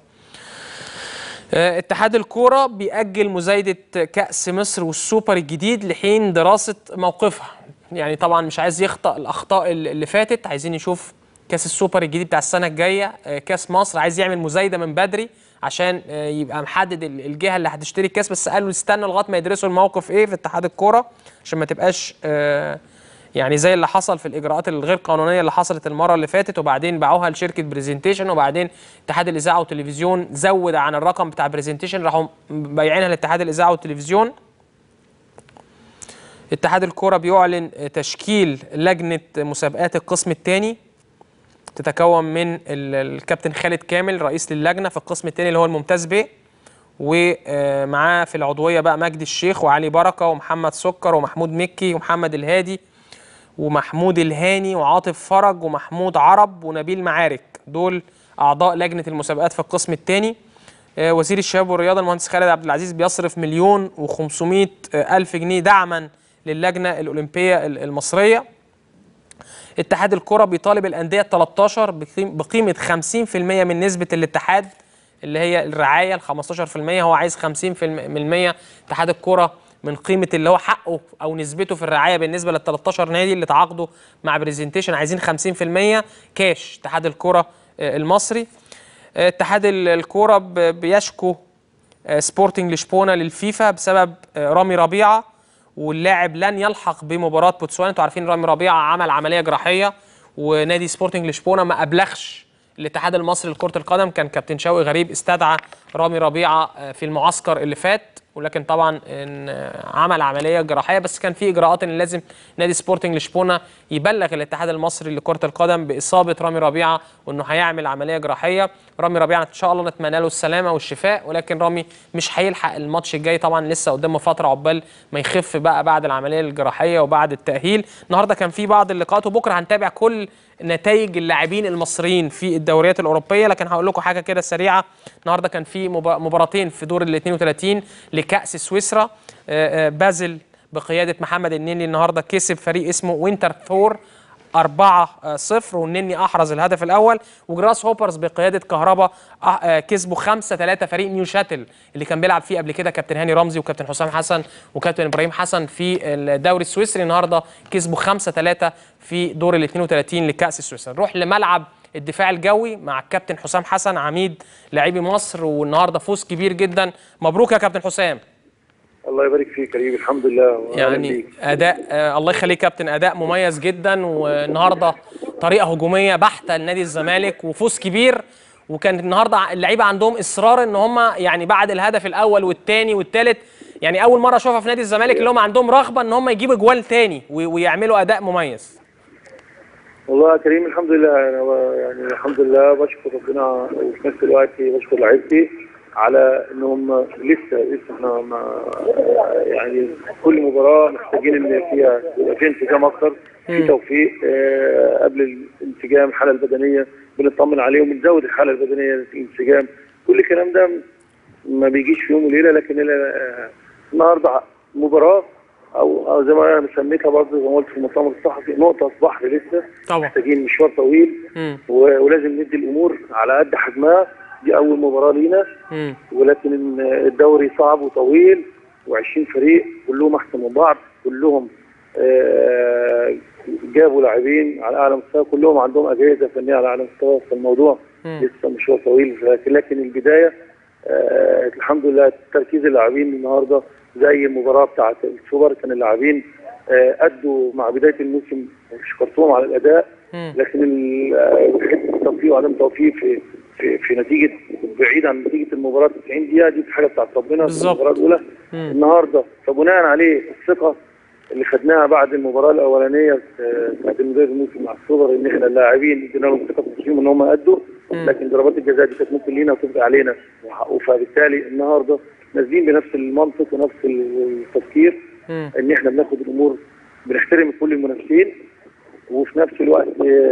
آه، اتحاد الكوره بيأجل مزايده كأس مصر والسوبر الجديد لحين دراسه موقفها يعني طبعا مش عايز يخطأ الاخطاء اللي اللي فاتت عايزين نشوف كاس السوبر الجديد بتاع السنه الجايه آه، كاس مصر عايز يعمل مزايده من بدري عشان آه، يبقى محدد ال- الجهه اللي هتشتري الكاس بس قالوا استنوا لغايه ما يدرسوا الموقف ايه في اتحاد الكوره عشان ما تبقاش آه، يعني زي اللي حصل في الاجراءات الغير قانونيه اللي حصلت المره اللي فاتت وبعدين باعوها لشركه برزنتيشن وبعدين اتحاد الاذاعه والتلفزيون زود عن الرقم بتاع برزنتيشن راحوا بايعينها لاتحاد الاذاعه والتلفزيون اتحاد الكوره بيعلن تشكيل لجنه مسابقات القسم الثاني تتكون من ال- الكابتن خالد كامل رئيس للجنه في القسم الثاني اللي هو الممتاز ب ومعاه في العضويه بقى مجدي الشيخ وعلي بركه ومحمد سكر ومحمود مكي ومحمد الهادي ومحمود الهاني وعاطف فرج ومحمود عرب ونبيل معارك دول اعضاء لجنه المسابقات في القسم الثاني وزير الشباب والرياضه المهندس خالد عبد العزيز بيصرف مليون و500 الف جنيه دعما للجنه الاولمبيه ال- المصريه اتحاد الكره بيطالب الانديه 13 بقيم- بقيمه 50% من نسبه الاتحاد اللي هي الرعايه ال 15% هو عايز 50% اتحاد الكره من قيمه اللي هو حقه او نسبته في الرعايه بالنسبه لل 13 نادي اللي تعاقدوا مع برزنتيشن عايزين 50% كاش اتحاد الكره آه، المصري آه، اتحاد ال- الكوره ب- بيشكو آه، سبورتنج لشبونه للفيفا بسبب آه، رامي ربيعه واللاعب لن يلحق بمباراه بوتسوانا انتوا عارفين رامي ربيعه عمل عمليه جراحيه ونادي سبورتنج لشبونه ما ابلغش الاتحاد المصري لكره القدم كان كابتن شوقي غريب استدعى رامي ربيعه آه، في المعسكر اللي فات ولكن طبعا إن آه، عمل عمليه جراحيه بس كان في اجراءات ان لازم نادي سبورتنج لشبونه يبلغ الاتحاد المصري لكره القدم باصابه رامي ربيعه وانه هيعمل عمليه جراحيه رامي ربيعه ان شاء الله نتمنى له السلامه والشفاء ولكن رامي مش هيلحق الماتش الجاي طبعا لسه قدامه فتره عقبال ما يخف بقى بعد العمليه الجراحيه وبعد التاهيل النهارده كان في بعض اللقاءات وبكره هنتابع كل نتائج اللاعبين المصريين في الدوريات الاوروبيه لكن هقول لكم حاجه كده سريعه النهارده كان في مبا- مباراتين في دور ال 32 لكاس سويسرا آه، آه، بازل بقياده محمد النني النهارده كسب فريق اسمه وينتر ثور 4 0 والنني احرز الهدف الاول وجراس هوبرز بقياده كهربا أح- آه، كسبوا 5 3 فريق نيو شاتل اللي كان بيلعب فيه قبل كده كابتن هاني رمزي وكابتن حسام حسن وكابتن ابراهيم حسن في الدوري السويسري النهارده كسبوا 5 3 في دور ال 32 لكاس سويسرا نروح لملعب الدفاع الجوي مع الكابتن حسام حسن عميد لاعبي مصر والنهارده فوز كبير جدا مبروك يا كابتن حسام الله يبارك فيك كريم الحمد لله وأهلاً يعني بيك. اداء آه الله يخليك كابتن اداء مميز جدا والنهارده طريقه هجوميه بحته لنادي الزمالك وفوز كبير وكان النهارده اللعيبه عندهم اصرار ان هم يعني بعد الهدف الاول والثاني والثالث يعني اول مره اشوفها في نادي الزمالك اللي هم عندهم رغبه ان هم يجيبوا جوال تاني وي- ويعملوا اداء مميز والله يا كريم الحمد لله أنا يعني الحمد لله بشكر ربنا وفي نفس الوقت بشكر لعيبتي على ان هم لسه لسه احنا ما يعني كل مباراه محتاجين ان فيها يبقى في انسجام اكتر في مم. توفيق آه، قبل الانسجام الحاله البدنيه بنطمن عليهم بنزود الحاله البدنيه الانسجام كل الكلام ده ما بيجيش في يوم وليله لكن ال- آه، النهارده مباراه او او زي ما انا سميتها برضه زي ما قلت في المؤتمر الصحفي نقطه في بحر لسه طبعا محتاجين مشوار طويل مم. و- ولازم ندي الامور على قد حجمها دي اول مباراه لينا مم. ولكن إن الدوري صعب وطويل و20 فريق كلهم احسن من بعض كلهم آه، جابوا لاعبين على اعلى مستوى كلهم عندهم اجهزه فنيه على اعلى مستوى فالموضوع مم. لسه مشوار طويل لكن لكن البدايه آه، الحمد لله تركيز اللاعبين النهارده زي المباراه بتاعه السوبر كان اللاعبين آه، ادوا مع بدايه الموسم شكرتهم على الاداء مم. لكن ال- آه، حته التوفيق وعدم التوفيق في في في نتيجه بعيد عن نتيجه المباراه 90 دقيقه دي حاجه بتاعت ربنا في بالظبط. المباراه الاولى مم. النهارده فبناء عليه الثقه اللي خدناها بعد المباراه الاولانيه آه، بتاعت المدرب الموسم مع السوبر ان احنا اللاعبين ادينا لهم ثقه في نفسهم ان هم ادوا مم. لكن ضربات الجزاء دي كانت ممكن لينا وتبقى علينا وح- فبالتالي النهارده نازلين بنفس المنطق ونفس التفكير مم. ان احنا بناخد الامور بنحترم كل المنافسين وفي نفس الوقت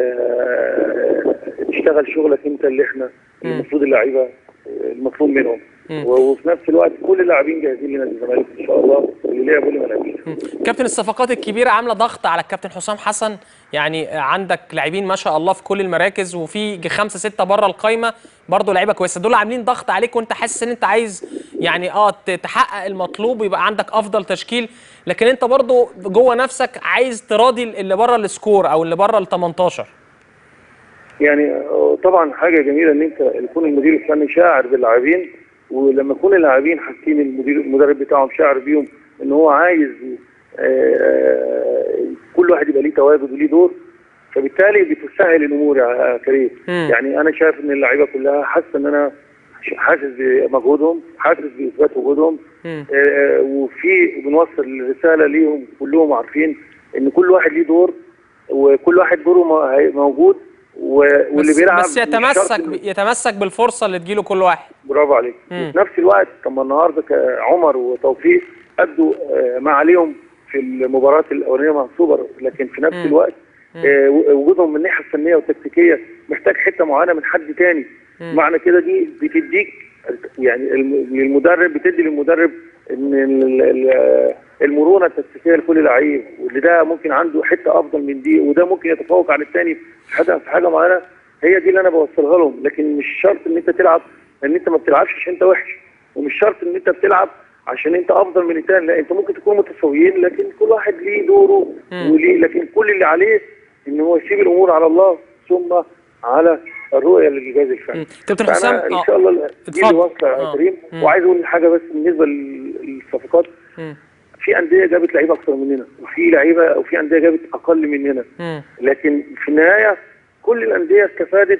آه، تشتغل شغلك انت اللي احنا مم. المفروض اللعيبه آه، المطلوب منهم مم. و- وفي نفس الوقت كل اللاعبين جاهزين لنادي الزمالك ان شاء الله اللي لعب واللي ما لعبش كابتن الصفقات الكبيره عامله ضغط على الكابتن حسام حسن يعني عندك لاعبين ما شاء الله في كل المراكز وفي يجي خمسه سته بره القايمه برضه لعيبه كويسه دول عاملين ضغط عليك وانت حاسس ان انت عايز يعني اه ت- تحقق المطلوب ويبقى عندك افضل تشكيل لكن انت برضه جوه نفسك عايز تراضي اللي بره السكور او اللي بره ال 18 يعني آه، طبعا حاجه جميله ان انت يكون المدير الفني شاعر باللاعبين ولما يكون اللاعبين حاسين المدير المدرب بتاعهم شاعر بيهم ان هو عايز آه، كل واحد يبقى ليه تواجد وليه دور فبالتالي بتسهل الامور يا كريم مم. يعني انا شايف ان اللعيبه كلها حاسه ان انا حاسس بمجهودهم حاسس باثبات وجودهم مم. آه، وفي بنوصل رساله ليهم كلهم عارفين ان كل واحد ليه دور وكل واحد دوره مو- هي- موجود و- واللي بس, بيلعب بس مش شرط يتمسك إنه- ب- يتمسك بالفرصه اللي تجيله كل واحد برافو عليك مم. وفي نفس الوقت طب ما النهارده ك- عمر وتوفيق ادوا آه، ما عليهم في المباراه الاولانيه مع السوبر لكن في نفس مم. الوقت مم. آه، و- وجودهم من الناحيه الفنيه والتكتيكيه محتاج حته معينه من حد تاني مم. معنى كده دي بتديك يعني الم- للمدرب بتدي للمدرب ان ال- ال- المرونه التكتيكيه لكل لعيب واللي ده ممكن عنده حته افضل من دي وده ممكن يتفوق عن الثاني في حاجه في حاجه معينه هي دي اللي انا بوصلها لهم لكن مش شرط ان انت تلعب ان انت ما بتلعبش عشان انت وحش ومش شرط ان انت بتلعب عشان انت افضل من الثاني لا انت ممكن تكونوا متساويين لكن كل واحد ليه دوره مم. وليه لكن كل اللي عليه ان هو يسيب الامور على الله ثم على الرؤيه للجهاز الفني كابتن فأنا حسام ان آه. شاء الله دي اللي اتفضل. واصله يا آه. كريم مم. وعايز اقول حاجه بس بالنسبه لل- للصفقات مم. في انديه جابت لعيبه اكتر مننا وفي لعيبه وفي انديه جابت اقل مننا مم. لكن في النهايه كل الانديه استفادت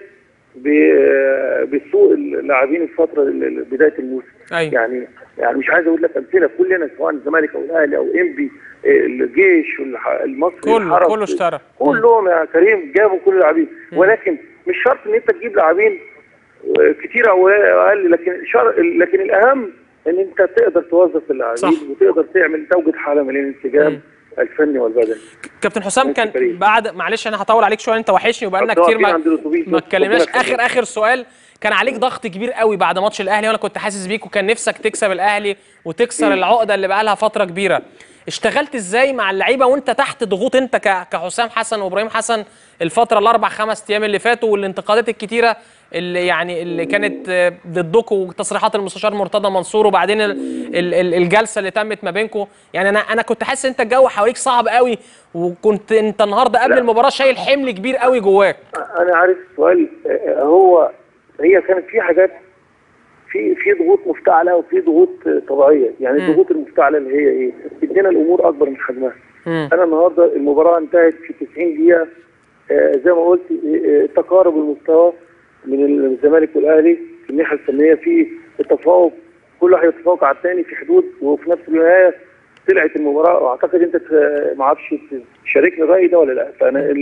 ب- بسوق اللاعبين الفتره ال- ال- بدايه الموسم أيوة. يعني يعني مش عايز اقول لك امثله كلنا سواء الزمالك او الاهلي او انبي الجيش والح- المصري كله الحرس كله اشترى كلهم يا كريم جابوا كل اللاعبين ولكن مش شرط ان انت تجيب لاعبين كتير او اقل لكن شر... لكن الاهم ان انت تقدر توظف اللاعبين صح. وتقدر تعمل توجد حاله من الانسجام الفني والبدني كابتن حسام كان بعد معلش انا هطول عليك شويه انت وحشني وبقالنا أصل هو كتير أكيد ما, عند الأتوبيس ما بس اتكلمناش ربنا يخليك. اخر اخر سؤال كان عليك ضغط كبير قوي بعد ماتش الاهلي وانا كنت حاسس بيك وكان نفسك تكسب الاهلي وتكسر العقده اللي بقالها فتره كبيره اشتغلت ازاي مع اللعيبه وانت تحت ضغوط انت ك- كحسام حسن وابراهيم حسن الفتره الاربع خمس ايام اللي فاتوا والانتقادات الكتيره اللي يعني اللي كانت آه، ضدكم وتصريحات المستشار مرتضى منصور وبعدين ال ال ال الجلسه اللي تمت ما بينكم يعني انا انا كنت حاسس انت الجو حواليك صعب قوي وكنت انت النهارده قبل لا. المباراه شايل حمل كبير قوي جواك انا عارف السؤال آه، هو هي كانت في حاجات في في ضغوط مفتعله وفي ضغوط آه، طبيعيه يعني مم. الضغوط المفتعله اللي هي ايه ادينا الامور اكبر من حجمها مم. انا النهارده المباراه انتهت في 90 دقيقه آه، زي ما قلت آه، آه، تقارب المستوى من الزمالك والاهلي في الناحيه الفنيه في التفوق كل واحد يتفوق على الثاني في حدود وفي نفس النهايه طلعت المباراه واعتقد انت ت- ما اعرفش تشاركني الراي ده ولا لا فانا ال-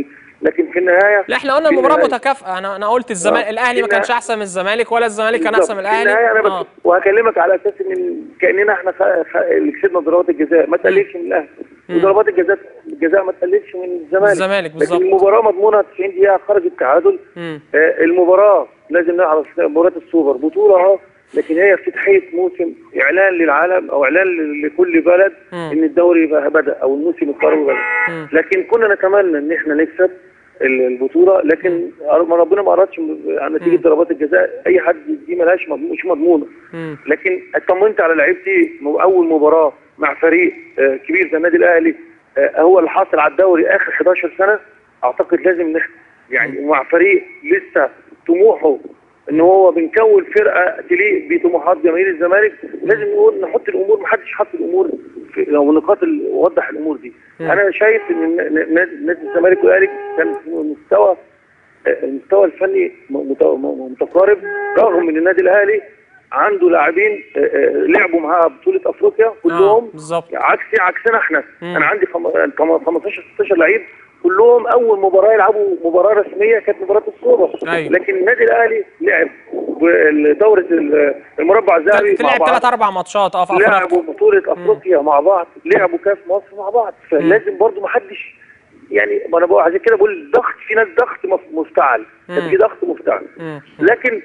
لكن في النهايه لا احنا قلنا في المباراه النهاية- متكافئه انا انا قلت الزمالك آه. الاهلي ما في كانش النهاية- احسن من الزمالك ولا الزمالك كان بالظبط. احسن من في الاهلي النهايه انا بس آه. وهكلمك على اساس ان كاننا احنا خ... خ... اللي كسبنا ضربات الجزاء ما تقللش من الاهلي وضربات الجزاء الجزاء ما تقللش من الزمالك الزمالك بالظبط. لكن المباراه مضمونه 90 دقيقه خرج التعادل مم. آه، المباراه لازم نعرف مباراه السوبر بطوله اه لكن هي افتتاحيه موسم اعلان للعالم او اعلان ل- لكل بلد مم. ان الدوري بقى بدا او الموسم القادم بدا مم. لكن كنا نتمنى ان احنا نكسب ال- البطوله لكن ما ربنا ما ارادش عن نتيجه ضربات الجزاء اي حد دي ملهاش مضمون- مش مضمونه مم. لكن اطمنت على لعيبتي م- اول مباراه مع فريق آه، كبير زي النادي الاهلي آه، هو اللي حاصل على الدوري اخر 11 سنه اعتقد لازم نح يعني مع فريق لسه طموحه ان هو بنكون فرقه تليق بطموحات جماهير الزمالك لازم نقول نحط الامور ما حدش حط الامور في او نقاط ال- وضح الامور دي مم. انا شايف ان ن- ن- نادي نادي الزمالك والاهلي كان في مستوى آه، المستوى الفني م- مت- م- متقارب رغم ان النادي الاهلي عنده لاعبين آه، آه، لعبوا معاه بطوله افريقيا كلهم بالظبط عكس عكسنا احنا مم. انا عندي خم- خم- 15 16 لعيب كلهم اول مباراه يلعبوا مباراه رسميه كانت مباراه السوبر أيوة. لكن النادي الاهلي لعب دوره ال- المربع الذهبي مع تلعب بعض ثلاث اربع ماتشات اه في افريقيا لعبوا بطوله افريقيا مع بعض لعبوا كاس مصر مع بعض فلازم برضو ما حدش يعني ما انا بقول عشان كده بقول ضغط في ناس ضغط مف- مفتعل كان مم. في ضغط مفتعل مم. لكن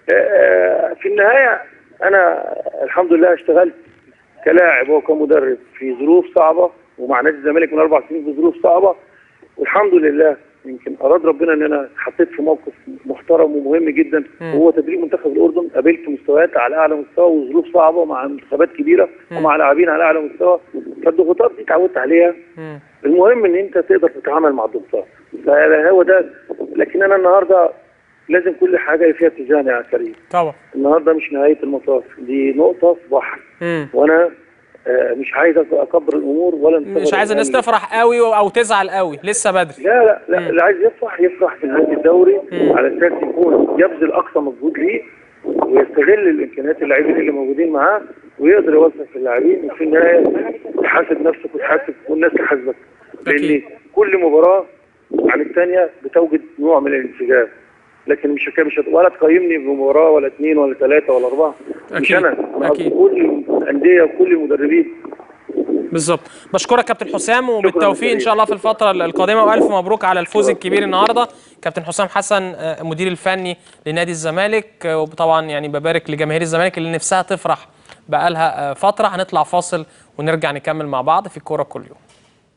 آه، في النهايه انا الحمد لله اشتغلت كلاعب وكمدرب في ظروف صعبه ومع نادي الزمالك من اربع سنين في ظروف صعبه والحمد لله يمكن اراد ربنا ان انا اتحطيت في موقف محترم ومهم جدا مم. وهو تدريب منتخب الاردن قابلت مستويات على اعلى مستوى وظروف صعبه مع منتخبات كبيره مم. ومع لاعبين على اعلى مستوى فالضغوطات دي اتعودت عليها مم. المهم ان انت تقدر تتعامل مع الضغوطات فهو ده لكن انا النهارده لازم كل حاجه فيها اتزان يا كريم طبعا النهارده مش نهايه المطاف دي نقطه في بحر مم. وانا آه، مش عايز أك- اكبر الامور ولا مش نصغر عايز الناس الأمور. تفرح قوي او تزعل قوي لسه بدري لا لا لا اللي عايز يفرح يفرح في النادي الدوري على اساس يكون يبذل اقصى مجهود ليه ويستغل الامكانيات اللاعبين اللي موجودين معاه ويقدر يوظف اللاعبين وفي النهايه تحاسب نفسك وتحاسب والناس تحاسبك لان كل مباراه عن الثانيه بتوجد نوع من الانسجام لكن مش هك- مش هت- ولا تقيمني بمباراه ولا اثنين ولا ثلاثه ولا اربعه مش أكيد. انا انا أكيد. كل الانديه وكل المدربين بالظبط بشكرك كابتن حسام وبالتوفيق ان شاء الله في الفتره القادمه والف مبروك على الفوز الكبير النهارده كابتن حسام حسن آه، مدير الفني لنادي الزمالك آه، وطبعا يعني ببارك لجماهير الزمالك اللي نفسها تفرح بقالها آه، فتره هنطلع فاصل ونرجع نكمل مع بعض في الكوره كل يوم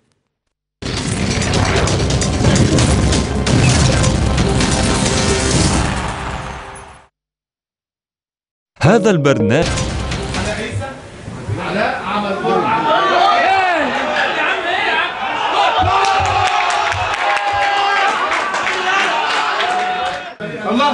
هذا البرنامج علاء عمل جول الله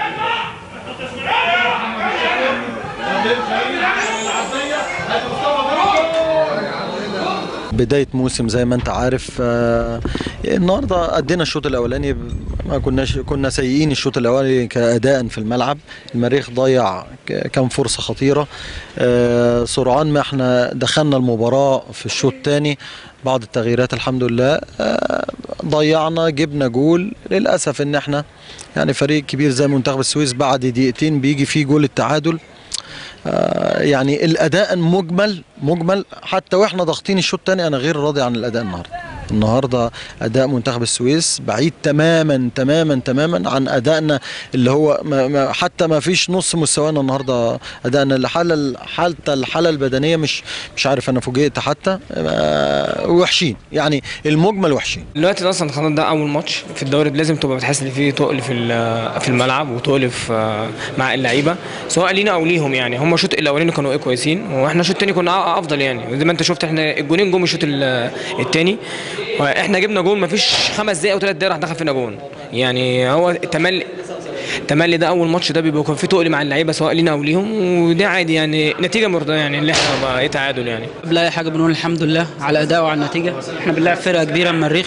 بدايه موسم زي ما انت عارف آه، النهارده ادينا الشوط الاولاني ما كناش كنا سيئين الشوط الاولاني كاداء في الملعب المريخ ضيع ك- كام فرصه خطيره آه، سرعان ما احنا دخلنا المباراه في الشوط الثاني بعض التغييرات الحمد لله آه، ضيعنا جبنا جول للاسف ان احنا يعني فريق كبير زي منتخب السويس بعد دقيقتين بيجي فيه جول التعادل آه، يعني الاداء مجمل مجمل حتى واحنا ضاغطين الشوط الثاني انا غير راضي عن الاداء النهارده النهارده اداء منتخب السويس بعيد تماما تماما تماما عن ادائنا اللي هو ما ما حتى ما فيش نص مستوانا النهارده ادائنا الحاله حتى الحاله البدنيه مش مش عارف انا فوجئت حتى آه، وحشين يعني المجمل وحشين دلوقتي اصلا خلاص ده اول ماتش في الدوري لازم تبقى بتحس ان في تقل في ال- في الملعب وتقل في مع اللعيبه سواء لينا او ليهم يعني هم الشوط الاولاني كانوا ايه كويسين واحنا الشوط الثاني كنا افضل يعني زي ما انت شفت احنا الجونين جم الشوط ال- الثاني واحنا جبنا جول ما فيش خمس دقايق او ثلاث دقايق راح دخل فينا جول يعني هو تملي تملي ده اول ماتش ده بيبقى يكون في تقل مع اللعيبه سواء لينا او ليهم وده عادي يعني نتيجه مرضيه يعني اللي احنا بقى ايه تعادل يعني قبل اي حاجه بنقول الحمد لله على الاداء وعلى النتيجه احنا بنلعب فرقه كبيره المريخ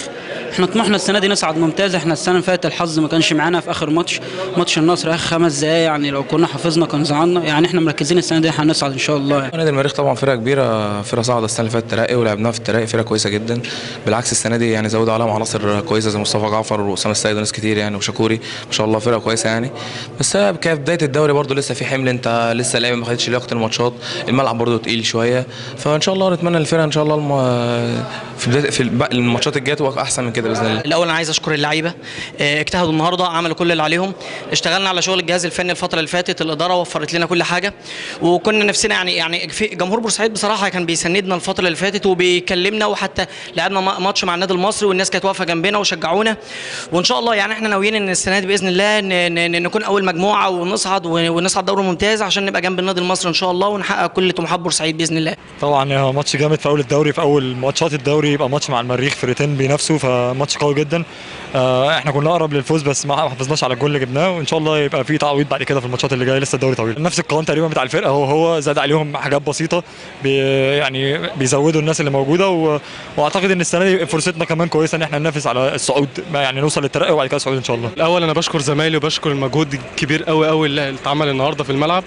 احنا طموحنا السنه دي نصعد ممتاز احنا السنه اللي فاتت الحظ ما كانش معانا في اخر ماتش ماتش النصر اخر خمس دقايق يعني لو كنا حافظنا كان زعلنا يعني احنا مركزين السنه دي هنصعد ان شاء الله يعني. نادي المريخ طبعا فرقه كبيره فرقه صاعده السنه اللي فاتت ترقي ولعبناها في الترقي فرقه كويسه جدا بالعكس السنه دي يعني زودوا عليهم عناصر كويسه زي مصطفى جعفر واسامه السيد وناس كتير يعني وشكوري ما شاء الله فرقه كويسه يعني بس هي كبدايه الدوري برضو لسه في حمل انت لسه اللعيبه ما خدتش لياقه الماتشات الملعب برضو تقيل شويه فان شاء الله نتمنى الفرقه ان شاء الله الم... في بدايه في الب- الماتشات الجايه تبقى احسن من كده باذن الله الاول انا عايز اشكر اللعيبه آه، اجتهدوا النهارده عملوا كل اللي عليهم اشتغلنا على شغل الجهاز الفني الفتره اللي فاتت الاداره وفرت لنا كل حاجه وكنا نفسنا يعني يعني في جمهور بورسعيد بصراحه كان بيساندنا الفتره اللي فاتت وبيكلمنا وحتى لعبنا ما- ماتش مع النادي المصري والناس كانت واقفه جنبنا وشجعونا وان شاء الله يعني احنا ناويين ان السنه دي باذن الله ن- ن- ن- نكون اول مجموعه ونصعد ونصعد دوري ممتاز عشان نبقى جنب النادي المصري ان شاء الله ونحقق كل طموحات بورسعيد باذن الله طبعا هو ماتش جامد في اول الدوري في اول ماتشات الدوري يبقى ماتش مع المريخ فرقتين بينافسوا فماتش قوي جدا آه، احنا كنا اقرب للفوز بس ما حافظناش على الجول اللي جبناه وان شاء الله يبقى في تعويض بعد كده في الماتشات اللي جايه لسه الدوري طويل نفس القوام تقريبا بتاع الفرقه هو هو زاد عليهم حاجات بسيطه بي يعني بيزودوا الناس اللي موجوده و... واعتقد ان السنه دي فرصتنا كمان كويسه ان احنا ننافس على الصعود ما يعني نوصل للترقي وبعد كده الصعود ان شاء الله الاول انا بشكر زمايلي وبشكر المجهود الكبير قوي قوي اللي اللي اتعمل النهارده في الملعب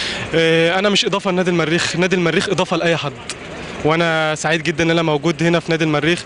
آه، انا مش اضافه لنادي المريخ نادي المريخ اضافه لاي حد وانا سعيد جدا ان انا موجود هنا في نادي المريخ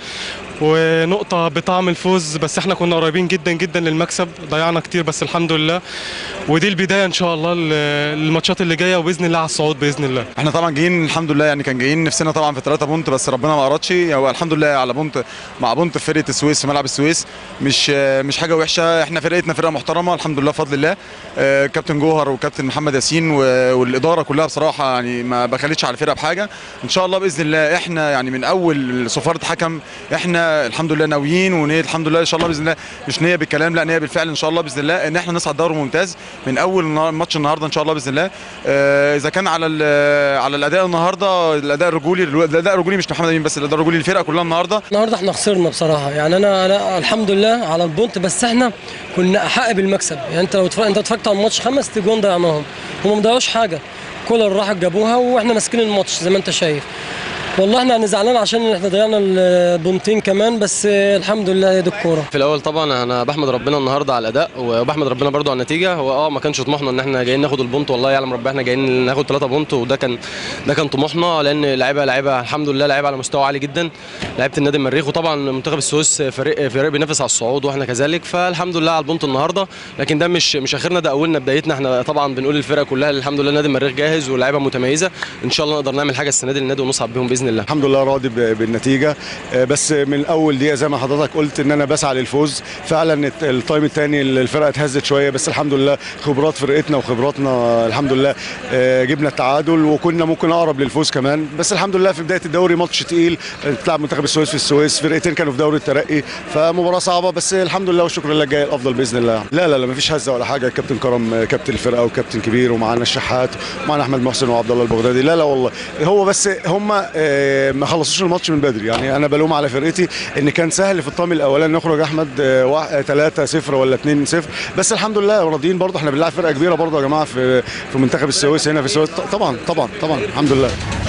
ونقطة بطعم الفوز بس احنا كنا قريبين جدا جدا للمكسب ضيعنا كتير بس الحمد لله ودي البداية ان شاء الله ل- للماتشات اللي جاية وباذن الله على الصعود باذن الله احنا طبعا جايين الحمد لله يعني كان جايين نفسنا طبعا في 3 بونت بس ربنا ما ارادش هو الحمد لله على بونت مع بونت في فرقه السويس في ملعب السويس مش مش حاجه وحشه احنا فرقتنا فرقه محترمه الحمد لله بفضل الله آه، كابتن جوهر وكابتن محمد ياسين و- والاداره كلها بصراحه يعني ما بخلتش على الفرقه بحاجه ان شاء الله باذن الله احنا يعني من اول صفاره حكم احنا الحمد لله ناويين ونيه الحمد لله ان شاء الله باذن الله مش نيه بالكلام لا نيه بالفعل ان شاء الله باذن الله ان احنا نصعد دوري ممتاز من اول النهار- ماتش النهارده ان شاء الله باذن الله آه، اذا كان على ال- على الاداء النهارده الاداء الرجولي الاداء الرجولي مش محمد امين بس الاداء الرجولي للفرقه كلها النهارده النهارده احنا خسرنا بصراحه يعني انا انا الحمد لله على البونت بس احنا كنا احق بالمكسب يعني انت لو اتفرج انت اتفرجت على الماتش خمس تجوان ضيعناهم هم ما ضيعوش حاجه كولر راحوا جابوها واحنا ماسكين الماتش زي ما انت شايف والله احنا يعني زعلان عشان احنا ضيعنا البونتين كمان بس الحمد لله هي دي الكوره في الاول طبعا انا بحمد ربنا النهارده على الاداء وبحمد ربنا برضو على النتيجه هو اه ما كانش طموحنا ان احنا جايين ناخد البونت والله يعلم ربنا احنا جايين ناخد 3 بونت وده كان ده كان طموحنا لان لعيبه لعيبه الحمد لله لعيبه على مستوى عالي جدا لعيبه النادي المريخ وطبعا منتخب السويس فريق فريق بينافس على الصعود واحنا كذلك فالحمد لله على البونت النهارده لكن ده مش مش اخرنا ده اولنا بدايتنا احنا طبعا بنقول للفرقه كلها الحمد لله النادي المريخ جاهز واللعيبه متميزه ان شاء الله نقدر نعمل حاجه السنه دي للنادي ونصعد بيهم باذن الله الحمد لله راضي ب- بالنتيجه آه، بس من اول دقيقه زي ما حضرتك قلت ان انا بسعى للفوز فعلا الت- التايم الثاني الفرقه اتهزت شويه بس الحمد لله خبرات فرقتنا وخبراتنا الحمد لله آه، جبنا التعادل وكنا ممكن اقرب للفوز كمان بس الحمد لله في بدايه الدوري ماتش تقيل تلعب منتخب السويس في السويس فرقتين كانوا في دوري الترقي فمباراه صعبه بس الحمد لله والشكر لله الجاي الافضل باذن الله لا لا لا مفيش هزه ولا حاجه كابتن كرم آه، كابتن الفرقه وكابتن كبير ومعانا الشحات ومعانا احمد محسن وعبد الله البغدادي لا لا والله هو بس هم آه، ما خلصوش الماتش من بدري يعني انا بلوم على فرقتي ان كان سهل في الطعم الاولاني نخرج احمد 3 0 ولا 2 0 بس الحمد لله راضيين برضه احنا بنلعب فرقه كبيره برضه يا جماعه في في منتخب السويس هنا في السويس طبعا طبعا طبعا الحمد لله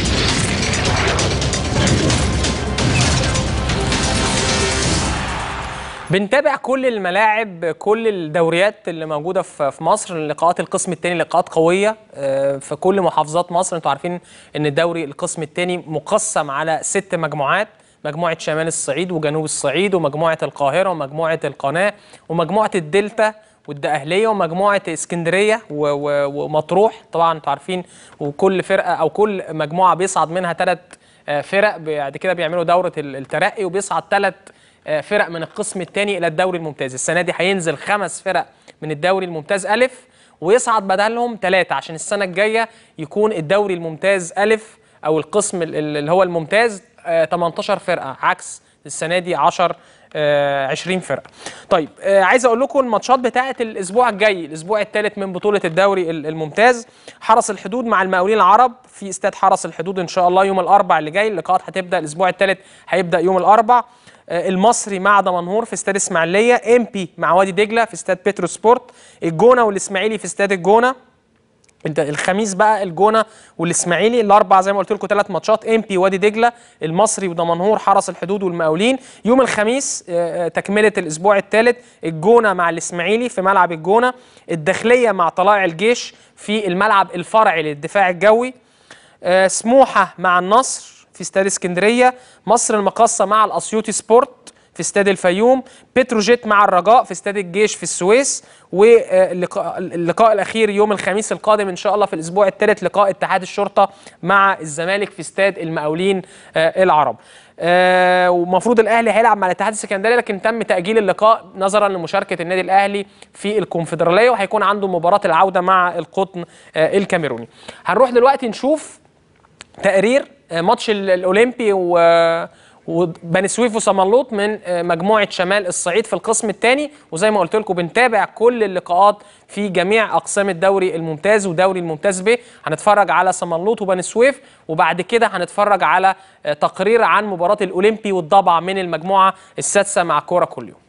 بنتابع كل الملاعب كل الدوريات اللي موجوده في في مصر لقاءات القسم الثاني لقاءات قويه آه، في كل محافظات مصر انتوا عارفين ان الدوري القسم الثاني مقسم على ست مجموعات مجموعه شمال الصعيد وجنوب الصعيد ومجموعه القاهره ومجموعه القناه ومجموعه الدلتا والدقهليه ومجموعه اسكندريه و- و- ومطروح طبعا انتوا عارفين وكل فرقه او كل مجموعه بيصعد منها ثلاث فرق بعد كده بيعملوا دوره ال- الترقي وبيصعد ثلاث فرق من القسم الثاني الى الدوري الممتاز السنه دي هينزل خمس فرق من الدوري الممتاز الف ويصعد بدلهم ثلاثه عشان السنه الجايه يكون الدوري الممتاز الف او القسم ال- ال- اللي هو الممتاز آه، 18 فرقه عكس السنه دي 10 آه، 20 فرقه. طيب آه، عايز اقول لكم الماتشات بتاعه الاسبوع الجاي الاسبوع الثالث من بطوله الدوري ال- الممتاز حرس الحدود مع المقاولين العرب في استاد حرس الحدود ان شاء الله يوم الاربع اللي جاي اللقاءات هتبدا الاسبوع الثالث هيبدا يوم الاربع آه، المصري مع دمنهور في استاد اسماعيليه ام بي مع وادي دجله في استاد بترو سبورت الجونه والاسماعيلي في استاد الجونه انت الخميس بقى الجونه والاسماعيلي الاربع زي ما قلت لكم ثلاث ماتشات ام بي وادي دجله المصري ودمنهور حرس الحدود والمقاولين يوم الخميس آه، آه، تكمله الاسبوع الثالث الجونه مع الاسماعيلي في ملعب الجونه الداخليه مع طلائع الجيش في الملعب الفرعي للدفاع الجوي آه، سموحه مع النصر في استاد اسكندريه مصر المقاصه مع الاسيوطي سبورت في استاد الفيوم بتروجيت مع الرجاء في استاد الجيش في السويس واللقاء اللقاء الاخير يوم الخميس القادم ان شاء الله في الاسبوع الثالث لقاء اتحاد الشرطه مع الزمالك في استاد المقاولين آه، العرب آه، ومفروض الاهلي هيلعب مع الاتحاد السكندري لكن تم تاجيل اللقاء نظرا لمشاركه النادي الاهلي في الكونفدراليه وهيكون عنده مباراه العوده مع القطن آه، الكاميروني هنروح دلوقتي نشوف تقرير آه، ماتش ال- الاولمبي و وبني سويف وصمنلوط من آه، مجموعه شمال الصعيد في القسم الثاني وزي ما قلت لكم بنتابع كل اللقاءات في جميع اقسام الدوري الممتاز ودوري الممتاز ب هنتفرج على صمنلوط وبني سويف وبعد كده هنتفرج على آه، تقرير عن مباراه الاولمبي والضبع من المجموعه السادسه مع كوره كل يوم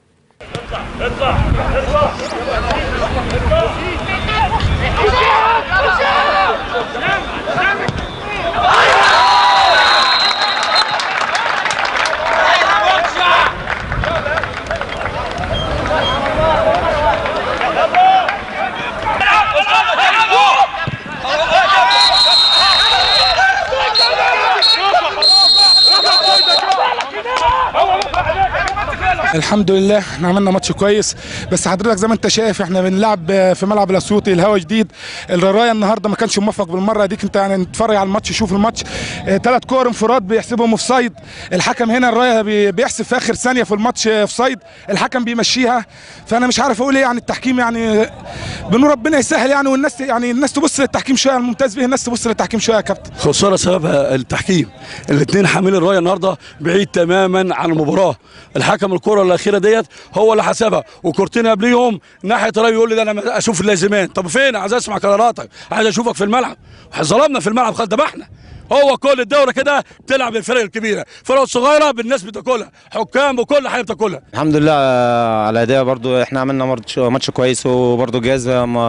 الحمد لله احنا عملنا ماتش كويس بس حضرتك زي ما انت شايف احنا بنلعب في ملعب الاسيوطي الهوا جديد الرايه النهارده ما كانش موفق بالمره ديك انت يعني نتفرج على الماتش شوف الماتش ثلاث كور انفراد بيحسبهم اوف سايد الحكم هنا الرايه بي- بيحسب في اخر ثانيه في الماتش اوف سايد الحكم بيمشيها فانا مش عارف اقول ايه يعني التحكيم يعني بنور ربنا يسهل يعني والناس يعني الناس تبص للتحكيم شويه الممتاز به الناس تبص للتحكيم شويه يا كابتن خساره سببها التحكيم الاثنين حاملين الرايه النهارده بعيد تماما عن المباراه الحكم الكره الاخيره ديت هو اللي حسبها وكورتين قبليهم ناحيه راي يقول لي ده انا اشوف اللازمان طب فين عايز اسمع قراراتك عايز اشوفك في الملعب ظلمنا في الملعب خد ذبحنا هو كل الدوره كده بتلعب الفرق الكبيره الفرق الصغيره بالناس بتاكلها حكام وكل حاجه بتاكلها الحمد لله على الاداء برضو احنا عملنا ماتش ماتش كويس وبرضو الجهاز ما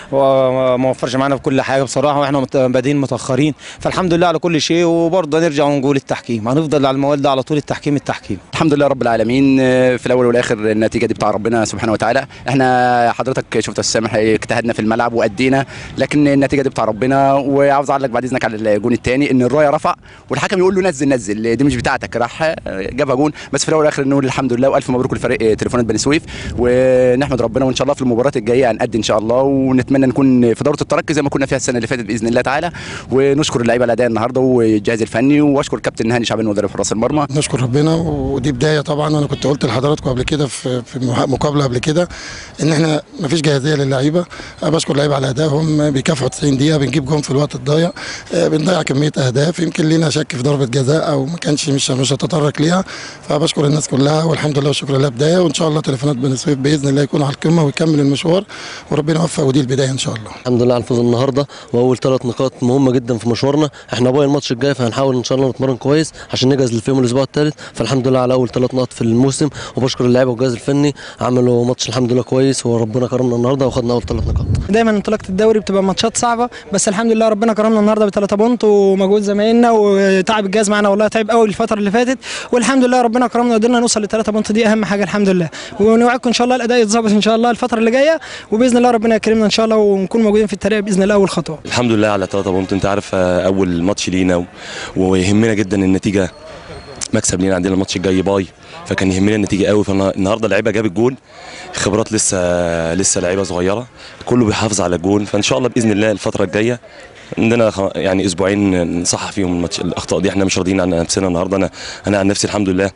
ما ما وفرش معانا في كل حاجه بصراحه واحنا مت- بادئين متاخرين فالحمد لله على كل شيء وبرضه هنرجع ونقول التحكيم هنفضل على الموال ده على طول التحكيم التحكيم الحمد لله رب العالمين آه، في الاول والاخر النتيجه دي بتاع ربنا سبحانه وتعالى احنا حضرتك شفت السامح اجتهدنا في الملعب وادينا لكن النتيجه دي بتاع ربنا وعاوز اعلق بعد اذنك على الجون الثاني ان الرايه رفع والحكم يقول له نزل نزل دي مش بتاعتك راح آه، جابها جون بس في الاول والاخر نقول الحمد لله والف مبروك لفريق آه، تليفونات بني سويف ونحمد ربنا وان شاء الله في المباراه الجايه هنأدي ان شاء الله ونتمنى نكون في دوره الترقي زي ما كنا فيها السنه اللي فاتت باذن الله تعالى ونشكر اللعيبه على الاداء النهارده والجهاز الفني واشكر كابتن هاني شعبان مدرب حراس المرمى نشكر ربنا ودي بدايه طبعا وانا كنت قلت لحضراتكم قبل كده في في مح- مقابله قبل كده ان احنا ما فيش جاهزيه للعيبه أنا بشكر اللعيبه على ادائهم بيكافحوا 90 دقيقه بنجيب جون في الوقت الضايع آه، بنضيع كميه اهداف يمكن لينا شك في ضربه جزاء او ما كانش مش مش هتطرق ليها فبشكر الناس كلها والحمد لله والشكر لله بدايه وان شاء الله تليفونات بني سويف باذن الله يكون على القمه ويكمل المشوار وربنا يوفق ودي البدايه ان شاء الله الحمد لله على الفوز النهارده واول ثلاث نقاط مهمه جدا في مشوارنا احنا باقي الماتش الجاي فهنحاول ان شاء الله نتمرن كويس عشان نجهز للفيلم الاسبوع الثالث فالحمد لله على اول ثلاث نقاط في الموسم وبشكر اللعيبه والجهاز الفني عملوا ماتش الحمد لله كويس وربنا كرمنا النهارده وخدنا اول ثلاث نقاط دايما انطلاقه الدوري بتبقى ماتشات صعبه بس الحمد لله ربنا كرمنا النهارده بثلاثه بونت ومجهود زمايلنا وتعب الجهاز معانا والله تعب قوي الفتره اللي فاتت والحمد لله ربنا كرمنا وقدرنا نوصل للثلاثه بونت دي اهم حاجه الحمد لله ونوعدكم ان شاء الله الاداء يتظبط ان شاء الله الفتره اللي جايه وباذن الله ربنا يكرمنا ان شاء الله ونكون موجودين في الترقيه باذن الله اول خطوه الحمد لله على 3 بونت انت عارف آه، اول ماتش لينا و- ويهمنا جدا النتيجه مكسب لينا عندنا الماتش الجاي باي فكان يهمنا النتيجه قوي فالنهارده اللعيبه جابت جول خبرات لسه لسه لعيبه صغيره كله بيحافظ على الجول فان شاء الله باذن الله الفتره الجايه عندنا خ- يعني اسبوعين نصحح فيهم الماتش الاخطاء دي احنا مش راضيين عن نفسنا النهارده انا انا عن نفسي الحمد لله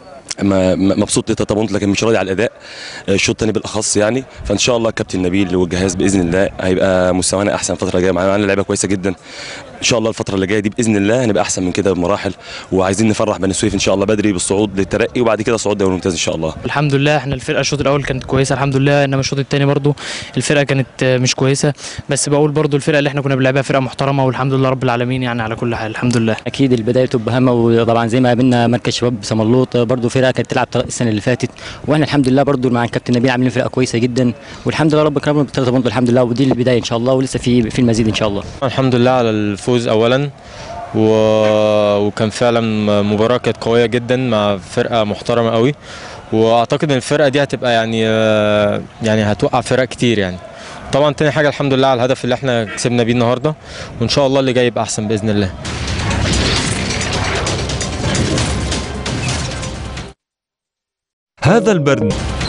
ما- ما- مبسوط لتاتا بونت لكن مش راضي على الاداء الشوط الثاني بالاخص يعني فان شاء الله كابتن نبيل والجهاز باذن الله هيبقى مستوانا احسن الفتره الجايه معانا معانا لعيبه كويسه جدا ان شاء الله الفتره اللي جايه دي باذن الله هنبقى احسن من كده بمراحل وعايزين نفرح بني سويف ان شاء الله بدري بالصعود للترقي وبعد كده صعود دوري ممتاز ان شاء الله الحمد لله احنا الفرقه الشوط الاول كانت كويسه الحمد لله انما الشوط الثاني برضو الفرقه كانت آه، مش كويسه بس بقول برضو الفرقه اللي احنا كنا بنلعبها فرقه محترمه والحمد لله رب العالمين يعني على كل حال الحمد لله اكيد البدايه تبقى هامه وطبعا زي ما قابلنا مركز شباب سملوط برضه فرقه فرقه كانت تلعب طريق السنه اللي فاتت واحنا الحمد لله برضو مع الكابتن نبيل عاملين فرقه كويسه جدا والحمد لله رب كرمنا بالثلاثه بونت الحمد لله ودي البدايه ان شاء الله ولسه في في المزيد ان شاء الله الحمد لله على الفوز اولا و... وكان فعلا مباراه كانت قويه جدا مع فرقه محترمه قوي واعتقد ان الفرقه دي هتبقى يعني آه، يعني هتوقع فرق كتير يعني طبعا تاني حاجه الحمد لله على الهدف اللي احنا كسبنا بيه النهارده وان شاء الله اللي جاي يبقى احسن باذن الله هذا البرنامج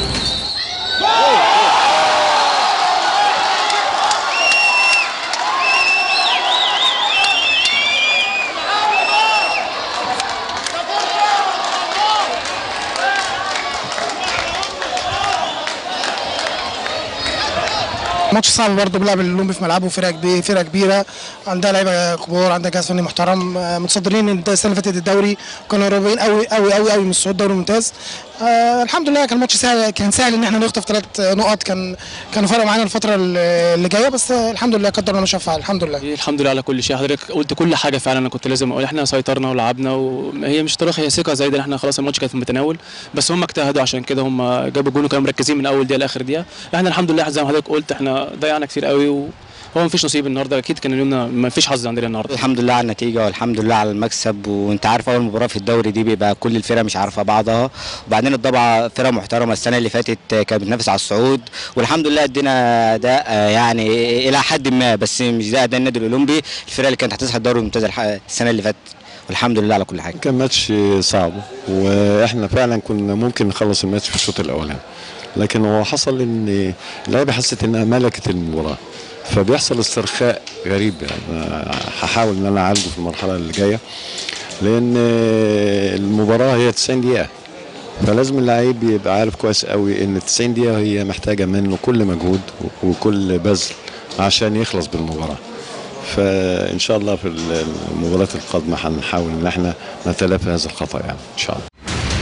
ماتش صعب برضه بيلعب الاولمبي في ملعبه فرقه كبيره فرقه كبيره عندها لعيبه كبار عندها جهاز فني محترم آه، متصدرين السنه اللي فاتت الدوري كانوا قريبين قوي قوي قوي قوي من الصعود الدوري الممتاز آه الحمد لله كان ماتش سهل كان سهل ان احنا نخطف ثلاث نقط كان كانوا فرق معانا الفتره اللي جايه بس آه، الحمد لله قدر الله ما شاء فعل الحمد لله الحمد لله على كل شيء حضرتك قلت كل حاجه فعلا انا كنت لازم اقول احنا سيطرنا ولعبنا وهي مش طريقه هي ثقه زايده احنا خلاص الماتش كان في المتناول بس هم اجتهدوا عشان كده هم جابوا الجون وكانوا مركزين من اول دقيقه لاخر دقيقه احنا الحمد لله زي ما حضرتك قلت احنا ضيعنا كتير قوي وهو ما فيش نصيب النهارده اكيد كان يومنا ما فيش حظ عندنا النهارده الحمد لله على النتيجه والحمد لله على المكسب وانت عارف اول مباراه في الدوري دي بيبقى كل الفرق مش عارفه بعضها وبعدين الضبعه فرقه محترمه السنه اللي فاتت كانت بتنافس على الصعود والحمد لله ادينا اداء آه، يعني الى حد ما بس مش ده اداء النادي الاولمبي الفرقه اللي كانت هتصعد الدوري الممتاز الح- السنه اللي فاتت والحمد لله على كل حاجه كان ماتش صعب واحنا فعلا كنا ممكن نخلص الماتش في الشوط الاولاني لكن هو حصل ان اللعيبه حست انها ملكت المباراه فبيحصل استرخاء غريب يعني هحاول ان انا اعالجه في المرحله اللي جايه لان المباراه هي 90 دقيقه فلازم اللعيب يبقى عارف كويس قوي ان 90 دقيقه هي محتاجه منه كل مجهود وكل بذل عشان يخلص بالمباراه فان شاء الله في المباريات القادمه هنحاول ان احنا نتلافى هذا الخطا يعني ان شاء الله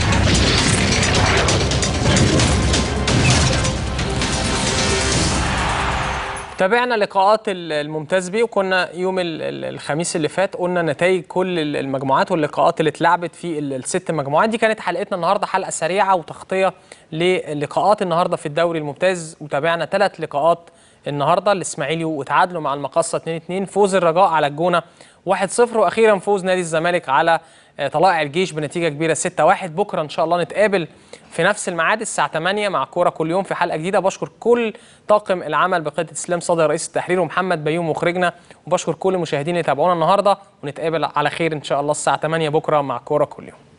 تابعنا لقاءات ال- الممتاز بيه وكنا يوم ال- ال- الخميس اللي فات قلنا نتائج كل ال- المجموعات واللقاءات اللي اتلعبت في ال- الست مجموعات دي كانت حلقتنا النهارده حلقه سريعه وتغطيه للقاءات النهارده في الدوري الممتاز وتابعنا ثلاث لقاءات النهارده الاسماعيلي وتعادلوا مع المقصه 2-2 فوز الرجاء على الجونه 1-0 واخيرا فوز نادي الزمالك على آه، طلائع الجيش بنتيجه كبيره 6-1 بكره ان شاء الله نتقابل في نفس الميعاد الساعه 8 مع كوره كل يوم في حلقه جديده بشكر كل طاقم العمل بقياده اسلام صادق رئيس التحرير ومحمد بيوم مخرجنا وبشكر كل المشاهدين اللي تابعونا النهارده ونتقابل على خير ان شاء الله الساعه 8 بكره مع كوره كل يوم